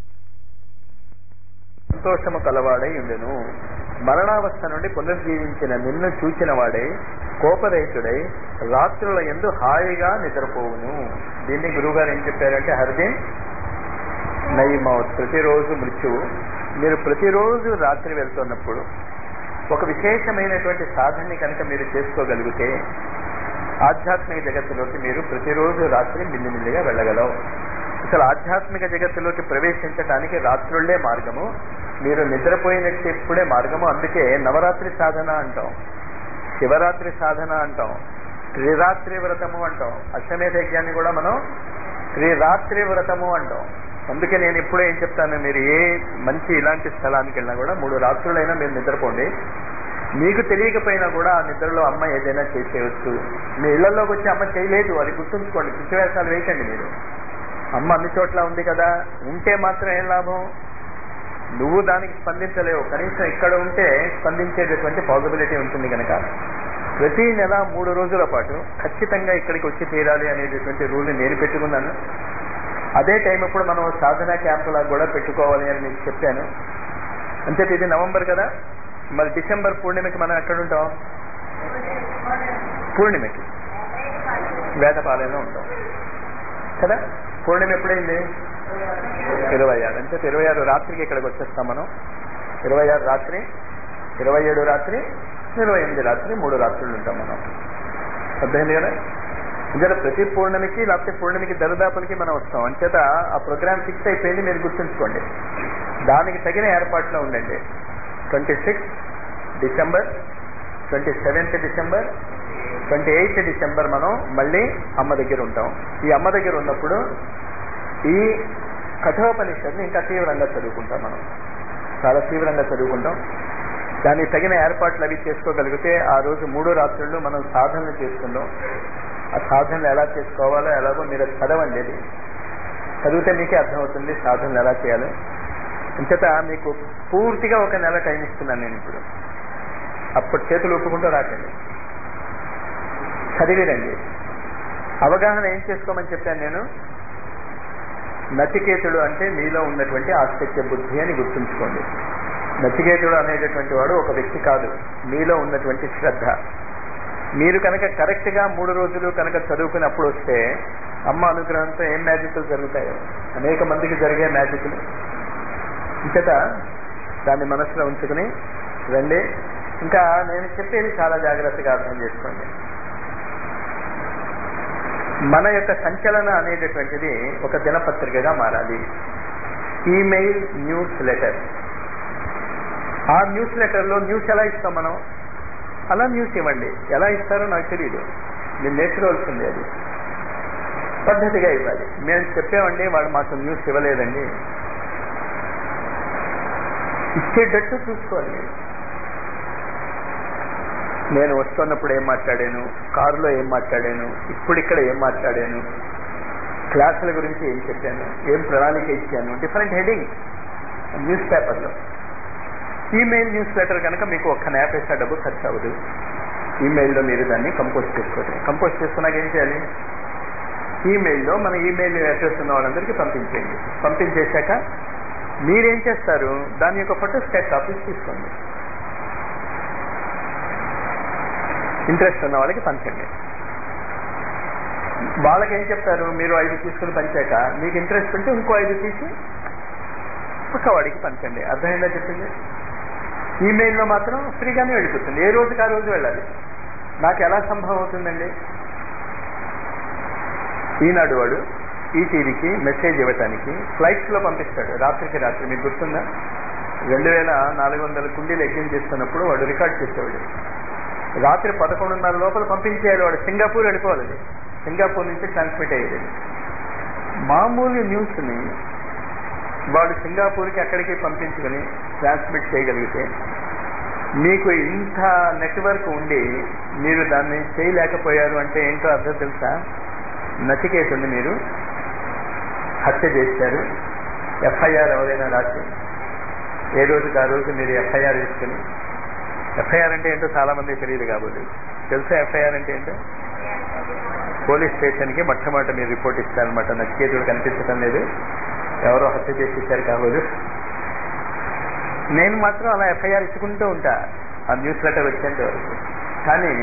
సంతోషము కలవాడై ఉండెను మరణావస్థ నుండి పునర్జీవించిన నిన్ను చూచిన వాడై కోపరహితుడై రాత్రుల ఎందు హాయిగా నిద్రపోవును దీన్ని గురువుగారు ఏం చెప్పారంటే హర్దీన్ నయమౌత్ ప్రతిరోజు మృత్యువు మీరు ప్రతిరోజు రాత్రి వెళ్తున్నప్పుడు ఒక విశేషమైనటువంటి సాధనని కనుక మీరు చేసుకోగలిగితే ఆధ్యాత్మిక జగత్తులోకి మీరు ప్రతిరోజు రాత్రి మిల్లిమిల్లిగా వెళ్ళగలవు అసలు ఆధ్యాత్మిక జగత్తులోకి ప్రవేశించడానికి రాత్రుళ్లే మార్గము మీరు నిద్రపోయినప్పుడే మార్గము అందుకే నవరాత్రి సాధన అంటాం శివరాత్రి సాధన అంటాం త్రిరాత్రి వ్రతము అంటాం అశ్వమేధ యజ్ఞాన్ని కూడా మనం త్రిరాత్రి వ్రతము అంటాం అందుకే నేను ఇప్పుడే ఏం చెప్తాను మీరు ఏ మంచి ఇలాంటి స్థలానికి వెళ్ళినా కూడా మూడు రాత్రులైనా మీరు నిద్రపోండి మీకు తెలియకపోయినా కూడా ఆ నిద్రలో అమ్మ ఏదైనా చేసేయచ్చు మీ ఇళ్లలోకి వచ్చి అమ్మ చేయలేదు అది గుర్తుంచుకోండి పిచ్చివేషాలు వేయకండి మీరు అమ్మ అన్ని చోట్ల ఉంది కదా ఉంటే మాత్రం ఏం లాభం నువ్వు దానికి స్పందించలేవు కనీసం ఇక్కడ ఉంటే స్పందించేటటువంటి పాసిబిలిటీ ఉంటుంది కనుక ప్రతి నెల మూడు రోజుల పాటు ఖచ్చితంగా ఇక్కడికి వచ్చి తీరాలి అనేటటువంటి రూల్ నేను పెట్టుకున్నాను అదే టైం ఇప్పుడు మనం సాధన క్యాంపులా కూడా పెట్టుకోవాలి అని మీకు చెప్పాను అంతే ఇది నవంబర్ కదా మరి డిసెంబర్ పూర్ణిమకి మనం ఎక్కడ ఉంటాం పూర్ణిమకి వేదపాలెంలో ఉంటాం కదా పూర్ణిమ ఎప్పుడైంది ఇరవై ఆరు అంటే ఇరవై ఆరు రాత్రికి ఇక్కడికి వచ్చేస్తాం మనం ఇరవై ఆరు రాత్రి ఇరవై ఏడు రాత్రి ఇరవై ఎనిమిది రాత్రి మూడు రాత్రులు ఉంటాం మనం అర్థమైంది కదా ఇందులో ప్రతి పూర్ణమికి లేకపోతే పూర్ణమికి దరిదాపులకి మనం వస్తాం అంచేత ఆ ప్రోగ్రామ్ ఫిక్స్ అయిపోయింది మీరు గుర్తుంచుకోండి దానికి తగిన ఏర్పాట్లో ఉండండి twenty six December twenty seventh December twenty eighth December మనం మళ్ళీ అమ్మ దగ్గర ఉంటాం ఈ అమ్మ దగ్గర ఉన్నప్పుడు ఈ కఠోపనిషత్ని ఇంకా తీవ్రంగా చదువుకుంటాం మనం చాలా తీవ్రంగా చదువుకుంటాం దానికి తగిన ఏర్పాట్లు అవి చేసుకోగలిగితే ఆ రోజు మూడు రాత్రులు మనం సాధనలు చేసుకుందాం ఆ సాధనలు ఎలా చేసుకోవాలో ఎలాగో మీరు చదవండి అది చదివితే మీకే అర్థమవుతుంది సాధనలు ఎలా చేయాలో అంచేత మీకు పూర్తిగా ఒక నెల టైం ఇస్తున్నాను నేను ఇప్పుడు అప్పుడు చేతులు ఒప్పుకుంటూ రాకండి చదివిరండి అవగాహన ఏం చేసుకోమని చెప్పాను నేను నచికేతుడు అంటే మీలో ఉన్నటువంటి ఆస్తిక్య బుద్ధి అని గుర్తుంచుకోండి నచికేతుడు అనేటటువంటి వాడు ఒక వ్యక్తి కాదు మీలో ఉన్నటువంటి శ్రద్ధ మీరు కనుక కరెక్ట్ గా మూడు రోజులు కనుక చదువుకున్నప్పుడు వస్తే అమ్మ అనుగ్రహంతో ఏం మ్యాజిక్లు జరుగుతాయో అనేక మందికి జరిగే మ్యాజిక్లు ఇంకట దాన్ని మనసులో ఉంచుకుని రండి ఇంకా నేను చెప్పేది చాలా జాగ్రత్తగా అర్థం చేసుకోండి మన యొక్క సంచలన అనేటటువంటిది ఒక దినపత్రికగా మారాలి ఈమెయిల్ న్యూస్ లెటర్ ఆ న్యూస్ లెటర్లో న్యూస్ ఎలా ఇస్తాం మనం అలా న్యూస్ ఇవ్వండి ఎలా ఇస్తారో నాకు తెలియదు మీరు నేర్చుకోవాల్సింది అది పద్ధతిగా ఇవ్వాలి మేము చెప్పామండి వాళ్ళు మాకు న్యూస్ ఇవ్వలేదండి ఇచ్చేటట్టు చూసుకోవాలి మీరు నేను వస్తున్నప్పుడు ఏం మాట్లాడాను కారులో ఏం మాట్లాడాను ఇప్పుడు ఇక్కడ ఏం మాట్లాడాను క్లాసుల గురించి ఏం చెప్పాను ఏం ప్రణాళిక ఇచ్చాను డిఫరెంట్ హెడింగ్ న్యూస్ పేపర్లో ఈమెయిల్ న్యూస్ లెటర్ కనుక మీకు ఒక్క న్యాప్ వేసా డబ్బు ఖర్చు అవ్వదు ఈమెయిల్లో మీరు దాన్ని కంపోజ్ చేసుకోండి కంపోజ్ చేసుకున్నాక ఏం చేయాలి ఈమెయిల్లో మన ఈమెయిల్ అడ్రస్ ఉన్న వాళ్ళందరికీ పంపించేయండి పంపించేశాక మీరేం చేస్తారు దాని యొక్క ఫోటో స్టేట్ కాపీస్ తీసుకోండి ఇంట్రెస్ట్ ఉన్న వాళ్ళకి పంచండి వాళ్ళకి ఏం చెప్తారు మీరు ఐదు తీసుకుని పంచాక మీకు ఇంట్రెస్ట్ ఉంటే ఇంకో ఐదు తీసి పక్కవాడికి పంచండి అర్థమైందా చెప్పింది ఈమెయిల్లో మాత్రం ఫ్రీగానే వెళ్ళిపోతుంది ఏ రోజుకి ఆ రోజు వెళ్ళాలి నాకు ఎలా సంభవం అవుతుందండి ఈనాడు వాడు ఈటీవీకి మెసేజ్ ఇవ్వటానికి ఫ్లైట్స్లో పంపిస్తాడు రాత్రికి రాత్రి మీకు గుర్తుందా రెండు వేల నాలుగు వందల కుండీలు యజ్ఞం చేస్తున్నప్పుడు వాడు రికార్డ్ చేసేవాడు రాత్రి పదకొండున్నర లోపల పంపించేయాలి వాడు సింగపూర్ వెళ్ళిపోవాలి అది. సింగపూర్ నుంచి ట్రాన్స్మిట్ అయ్యేది మామూలు న్యూస్ని వాడు సింగపూర్కి అక్కడికి పంపించుకొని ట్రాన్స్మిట్ చేయగలిగితే మీకు ఇంత నెట్వర్క్ ఉండి మీరు దాన్ని చేయలేకపోయారు అంటే ఏంటో అర్థం తెలుసా నచికేతుడిని మీరు హత్య చేశారు ఎఫ్ఐఆర్ ఎవరైనా రాసి ఏ రోజుకి ఆ రోజు మీరు ఎఫ్ఐఆర్ వేసుకుని ఎఫ్ఐఆర్ అంటే ఏంటో చాలా మంది తెలియదు కాబట్టి తెలుసా ఎఫ్ఐఆర్ అంటే ఏంటో పోలీస్ స్టేషన్కి మొట్టమొదటి మీరు రిపోర్ట్ ఇస్తారనమాట నచికేతుడు కనిపించడం లేదు ఎవరో హత్య చేసేసారు కాబోదు నేను మాత్రం అలా ఎఫ్ఐఆర్ ఇచ్చుకుంటూ ఉంటా ఆ న్యూస్ లెటర్ వచ్చేంత వరకు కానీ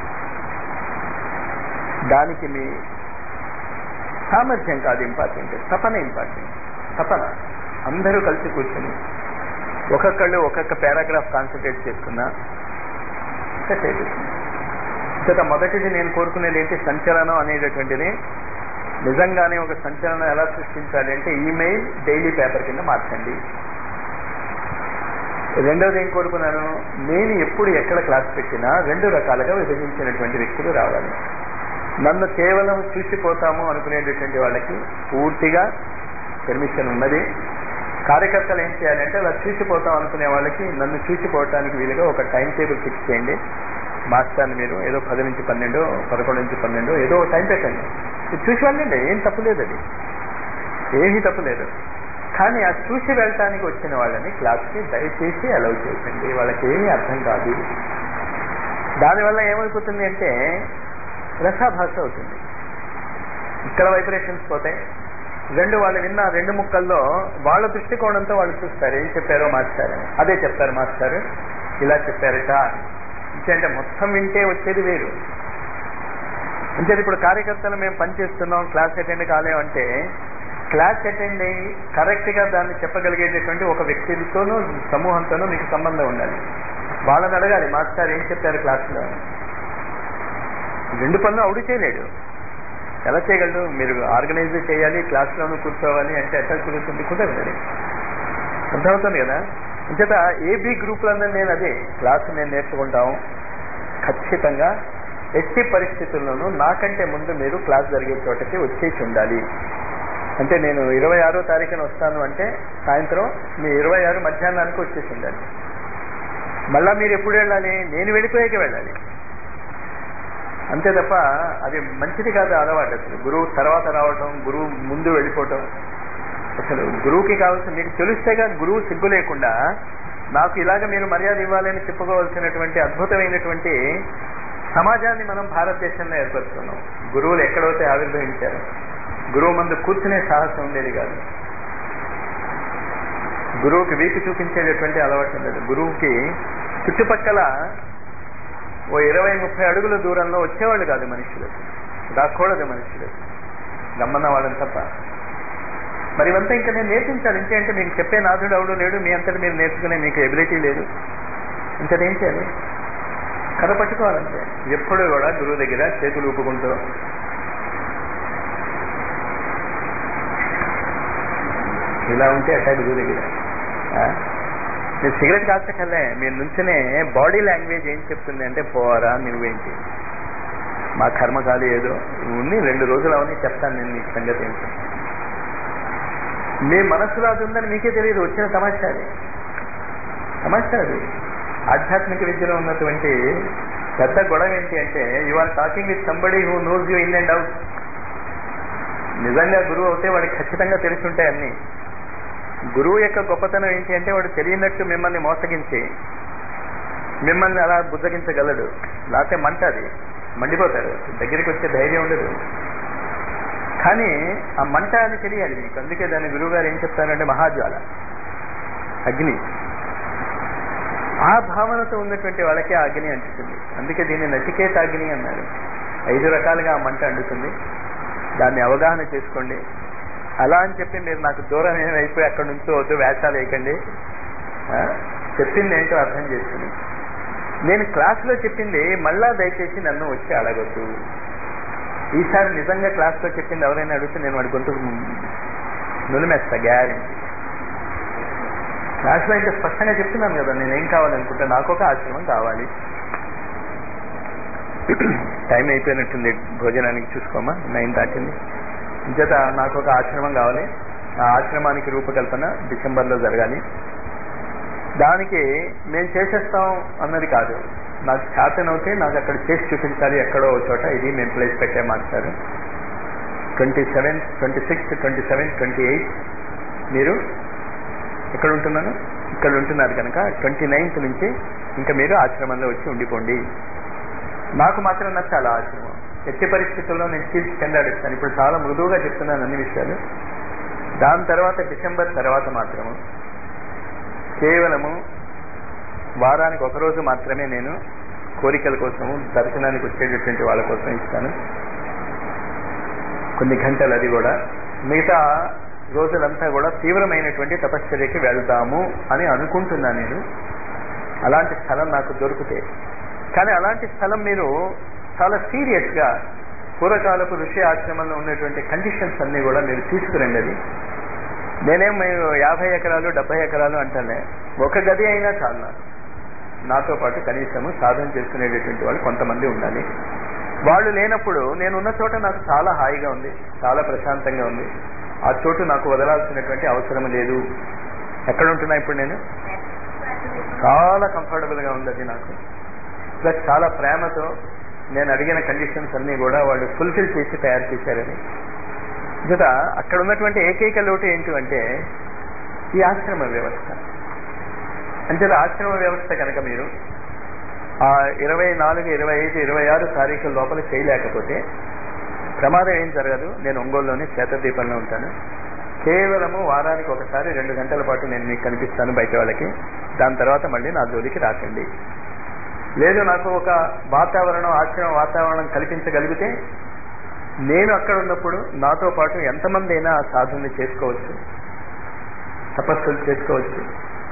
దానికి మీ సామర్థ్యం కాదు ఇంపార్టెంట్ తపన ఇంపార్టెంట్ తపన అందరూ కలిసి కూర్చొని ఒక్కొక్కళ్ళు ఒక్కొక్క పారాగ్రాఫ్ కాన్సన్ట్రేట్ చేసుకున్నా సెట్ అయిపోతుంది ఇంత మొదటిది నేను కోరుకునేది ఏంటి సంచలనం అనేటటువంటిది నిజంగానే ఒక సంచలనం ఎలా సృష్టించాలి అంటే ఈమెయిల్ డైలీ పేపర్ కింద మార్చండి రెండవది ఏం కోరుకున్నాను నేను ఎప్పుడు ఎక్కడ క్లాస్ పెట్టినా రెండు రకాలుగా విభజించినటువంటి వ్యక్తులు రావాలి నన్ను కేవలం చూసిపోతాము అనుకునేటటువంటి వాళ్ళకి పూర్తిగా పర్మిషన్ ఉన్నది కార్యకర్తలు ఏం చేయాలంటే అలా చూసిపోతాం అనుకునే వాళ్ళకి నన్ను చూసిపోవటానికి వీలుగా ఒక టైం టేబుల్ ఫిక్స్ చేయండి మాస్టర్ని మీరు ఏదో పది నుంచి పన్నెండు పదకొండు నుంచి పన్నెండు ఏదో ఒక టైం పెట్టండి మీరు చూసి వెళ్ళండి ఏం తప్పు లేదు అది ఏమీ తప్పు లేదు కానీ ఆ చూసి వెళ్ళటానికి వచ్చిన వాళ్ళని క్లాస్కి దయచేసి అలౌ చేయండి వాళ్ళకి ఏమీ అర్థం కాదు దానివల్ల ఏమైపోతుంది అంటే రసాభాష అవుతుంది ఇక్కడ వైబ్రేషన్స్ పోతాయి రెండు వాళ్ళు విన్న రెండు ముక్కల్లో వాళ్ళ దృష్టికోణంతో వాళ్ళు చూస్తారు ఏం చెప్పారో మాస్టారని అదే చెప్తారు మాస్టారు ఇలా చెప్పారట అంటే మొత్తం వింటే వచ్చేది వేరు అంటే ఇప్పుడు కార్యకర్తలు మేము పనిచేస్తున్నాం క్లాస్ అటెండ్ కాలేమంటే క్లాస్ అటెండ్ అయ్యి కరెక్ట్గా దాన్ని చెప్పగలిగేటటువంటి ఒక వ్యక్తితోనూ సమూహంతోనూ మీకు సంబంధం ఉండాలి వాళ్ళని అడగాలి మాస్టర్ ఏం చెప్పారు క్లాస్లో రెండు పనులు అవుడు చేయలేడు ఎలా చేయగలడు మీరు ఆర్గనైజ్ చేయాలి క్లాస్లోనూ కూర్చోవాలి అంటే ఎట్లా కుదురుతుంది కుదరదు అర్థమవుతుంది కదా అంచేత ఏబీ గ్రూప్లన్నా నేను అదే క్లాస్ నేను నేర్చుకుంటాం ఖచ్చితంగా ఎట్టి పరిస్థితుల్లోనూ నాకంటే ముందు మీరు క్లాస్ జరిగే చోటకి వచ్చేసి ఉండాలి అంటే నేను ఇరవై ఆరో తారీఖున వస్తాను అంటే సాయంత్రం మీ ఇరవై ఆరు మధ్యాహ్నానికి వచ్చేసి ఉండాలి మళ్ళా మీరు ఎప్పుడు వెళ్ళాలి నేను వెళ్ళిపోయాక వెళ్ళాలి అంతే తప్ప అది మంచిది కాదు అలవాటు అసలు గురువు తర్వాత రావటం గురువు ముందు వెళ్ళిపోవటం అసలు గురువుకి కావాల్సిన మీకు తెలిస్తేగా గురువు సిగ్గు లేకుండా నాకు ఇలాగ మీరు మర్యాద ఇవ్వాలని చెప్పుకోవాల్సినటువంటి అద్భుతమైనటువంటి సమాజాన్ని మనం భారతదేశంలో ఏర్పరుస్తున్నాం గురువులు ఎక్కడైతే ఆవిర్భవించారు గురువు మందు కూర్చునే సాహసం ఉండేది కాదు గురువుకి వీపు చూపించేటటువంటి అలవాటు ఉండదు గురువుకి చుట్టుపక్కల ఓ ఇరవై ముప్పై అడుగుల దూరంలో వచ్చేవాళ్ళు కాదు మనుషులు రాకూడదు మనుషులు గమ్మన్న వాళ్ళని తప్ప మరి ఇవంతా ఇంకా నేను నేర్పించాలి ఇంకే అంటే మీకు చెప్పే నాథుడు ఎవడు లేడు మీ అంతటి మీరు నేర్చుకునే మీకు ఎబిలిటీ లేదు ఇంకదేం చేయాలి కథ పట్టుకోవాలంటే ఎప్పుడు కూడా గురువు దగ్గర చేతులు ఊపుకుంటూ ఇలా ఉంటే అట్లా గురువు దగ్గర ఆ? మీరు సిగరెట్ కాల్చకల్లే మీరు నుంచునే బాడీ లాంగ్వేజ్ ఏం చెప్తుంది అంటే పోరా నువ్వేంటి మా కర్మకాలు ఏదో ఉన్ని రెండు రోజులు అవని చెప్తాను నేను నీకు సంగతి ఏంటి మీ మనసులో అది ఉందని మీకే తెలియదు వచ్చిన సమస్య అది సమస్య అది ఆధ్యాత్మిక విద్యలో ఉన్నటువంటి పెద్ద గొడవ ఏంటి అంటే you are talking with somebody who knows you in and out నిజంగా గురువు అవుతే వాడికి ఖచ్చితంగా తెలిసి ఉంటాయి అన్ని గురువు యొక్క గొప్పతనం ఏంటి అంటే వాడు తెలియనట్టు మిమ్మల్ని మోసగించి మిమ్మల్ని అలా బుద్ధగించగలడు లేకపోతే మంట అది మండిపోతాడు దగ్గరికి వచ్చే ధైర్యం ఉండదు కానీ ఆ మంట అని తెలియాలి మీకు అందుకే దాని గురువు గారు ఏం చెప్తారంటే మహాజ్వాల అగ్ని ఆ భావనతో ఉన్నటువంటి వాళ్ళకి ఆ అగ్ని అంటుతుంది అందుకే దీన్ని నచికేత అగ్ని అన్నారు ఐదు రకాలుగా ఆ మంట అంటుతుంది దాన్ని అవగాహన చేసుకోండి అలా అని చెప్పి మీరు నాకు దూరం ఏమైపోయి అక్కడి నుంచి వద్దు వేషాలు వేయకండి ఆ? చెప్పింది ఏంటో అర్థం చేసుకుని నేను క్లాసులో చెప్పింది మళ్ళా దయచేసి నన్ను వచ్చి అడగొద్దు ఈసారి నిజంగా క్లాస్లో చెప్పింది ఎవరైనా అడిగితే నేను వాడి గొంతు నులిమేస్తా గ్యారెంటీ క్లాస్లో ఇంకా స్పష్టంగా చెప్తున్నాను కదా నేను ఏం కావాలనుకుంటా నాకు ఒక ఆశ్రమం కావాలి టైం అయిపోయినట్టుంది భోజనానికి చూసుకోమా నైన్ దాటింది ఇంచేత నాకు ఒక ఆశ్రమం కావాలి ఆ ఆశ్రమానికి రూపకల్పన డిసెంబర్లో జరగాలి దానికి మేము చేసేస్తాం అన్నది కాదు నాకు చేతనవుతే నాకు అక్కడ చేసి చూపించాలి ఎక్కడో ఒక చోట ఇది మేము ప్లేస్ పెట్టే master twenty seven twenty six twenty seven twenty eight మీరు ఎక్కడ ఉంటున్నాను ఇక్కడ ఉంటున్నారు కనుక ట్వంటీ నైన్త్ నుంచి ఇంకా మీరు ఆశ్రమంలో వచ్చి ఉండిపోండి నాకు మాత్రం నచ్చాలి ఆ ఆశ్రమం ఎట్టి పరిస్థితుల్లో నేను చీల్చి చెందాడిస్తాను ఇప్పుడు చాలా మృదువుగా చెప్తున్నాను అన్ని విషయాలు దాని తర్వాత డిసెంబర్ తర్వాత మాత్రము కేవలము వారానికి ఒక రోజు మాత్రమే నేను కోరికల కోసము దర్శనానికి వచ్చేటటువంటి వాళ్ళ కోసం ఇస్తాను కొన్ని గంటలు అది కూడా మిగతా రోజులంతా కూడా తీవ్రమైనటువంటి తపశ్చర్యకి వెళ్దాము అని అనుకుంటున్నా నేను అలాంటి స్థలం నాకు దొరికితే కానీ అలాంటి స్థలం మీరు చాలా సీరియస్గా పూర్వకాలపు ఋషి ఆశ్రమంలో ఉన్నటువంటి కండిషన్స్ అన్నీ కూడా మీరు తీసుకురండి అది నేనేం మీరు యాభై ఎకరాలు డెబ్బై ఎకరాలు అంటానే ఒక గది అయినా చాలు నాకు నాతో పాటు కనీసము సాధన చేసుకునేటటువంటి వాళ్ళు కొంతమంది ఉండాలి వాళ్ళు లేనప్పుడు నేను ఉన్న చోట నాకు చాలా హాయిగా ఉంది చాలా ప్రశాంతంగా ఉంది ఆ చోటు నాకు వదలాల్సినటువంటి అవసరం లేదు ఎక్కడ ఉంటున్నా ఇప్పుడు నేను చాలా కంఫర్టబుల్గా ఉంది అది నాకు ప్లస్ చాలా ప్రేమతో నేను అడిగిన కండిషన్స్ అన్నీ కూడా వాళ్ళు ఫుల్ఫిల్ చేసి తయారు చేశారని జత అక్కడ ఉన్నటువంటి ఏకైక లోటు ఏంటి అంటే ఈ ఆశ్రమ వ్యవస్థ అంటే ఆశ్రమ వ్యవస్థ కనుక మీరు ఆ ఇరవై నాలుగు ఇరవై ఐదు ఇరవై ఆరు తారీఖుల లోపల చేయలేకపోతే ప్రమాదం ఏం జరగదు నేను ఒంగోలులోని క్షేత్రదీపంలో ఉంటాను కేవలము వారానికి ఒకసారి రెండు గంటల పాటు నేను మీకు కనిపిస్తాను బయట వాళ్ళకి దాని తర్వాత మళ్ళీ నా జోలికి రాకండి లేదు నాకు ఒక వాతావరణం ఆశ్రమ వాతావరణం కల్పించగలిగితే నేను అక్కడ ఉన్నప్పుడు నాతో పాటు ఎంతమంది అయినా ఆ సాధనని చేసుకోవచ్చు తపస్సులు చేసుకోవచ్చు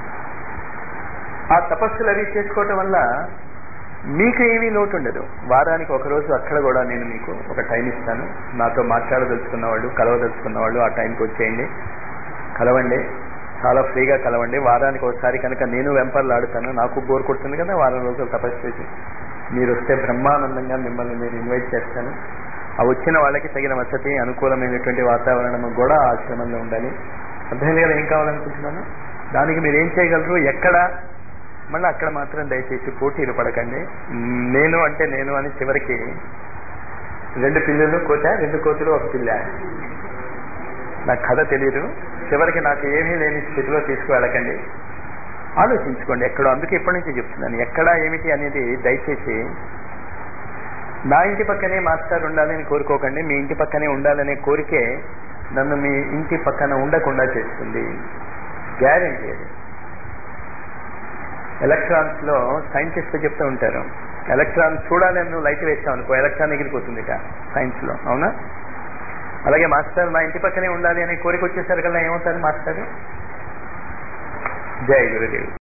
ఆ తపస్సులు అవి చేసుకోవటం వల్ల మీకు ఏమీ లోటు ఉండదు వారానికి ఒక రోజు అక్కడ కూడా నేను మీకు ఒక టైం ఇస్తాను నాతో మాట్లాడదలుచుకున్న వాళ్ళు కలవదలుచుకున్న వాళ్ళు ఆ టైంకి వచ్చేయండి కలవండి చాలా ఫ్రీగా కలవండి వారానికి ఒకసారి కనుక నేను వెంపర్లాడుతాను నాకు బోర్ కొడుతుంది కదా వారం రోజులు తపస్సు చేసి మీరు వస్తే బ్రహ్మానందంగా మిమ్మల్ని నేను ఇన్వైట్ చేస్తాను ఆ వచ్చిన వాళ్ళకి తగిన వసతి అనుకూలమైనటువంటి వాతావరణం కూడా ఆశ్రమంలో ఉండాలి అర్థమైంది కదా ఏం కావాలనుకుంటున్నాను దానికి మీరు ఏం చేయగలరు ఎక్కడ మళ్ళీ అక్కడ మాత్రం దయచేసి పోటీలు పడకండి నేను అంటే నేను అని చివరికి రెండు పిల్లలు కోత రెండు కోతులు ఒక పిల్ల నాకు కథ తెలియదు చివరికి నాకు ఏమీ లేని స్థితిలో తీసుకువెళ్ళకండి ఆలోచించుకోండి ఎక్కడో అందుకే ఇప్పటి నుంచి చెప్తున్నాను ఎక్కడ ఏమిటి అనేది దయచేసి నా ఇంటి పక్కనే మాస్టర్ ఉండాలని కోరుకోకండి మీ ఇంటి పక్కనే ఉండాలనే కోరికే నన్ను మీ ఇంటి పక్కన ఉండకుండా చేస్తుంది గ్యారంటీ అది ఎలక్ట్రాన్స్ లో సైంటిస్ట్ చెప్తూ ఉంటారు ఎలక్ట్రాన్ చూడాలని నువ్వు లైట్ వేస్తావు అనుకో ఎలక్ట్రాన్ ఎగిరిపోతుంది సైన్స్ లో అవునా అలాగే మాస్టర్ మా ఇంటి పక్కనే ఉండాలి అనే కోరిక వచ్చేసరికల్లా ఏమవుతారు మాస్టర్ జై గురుదేవ్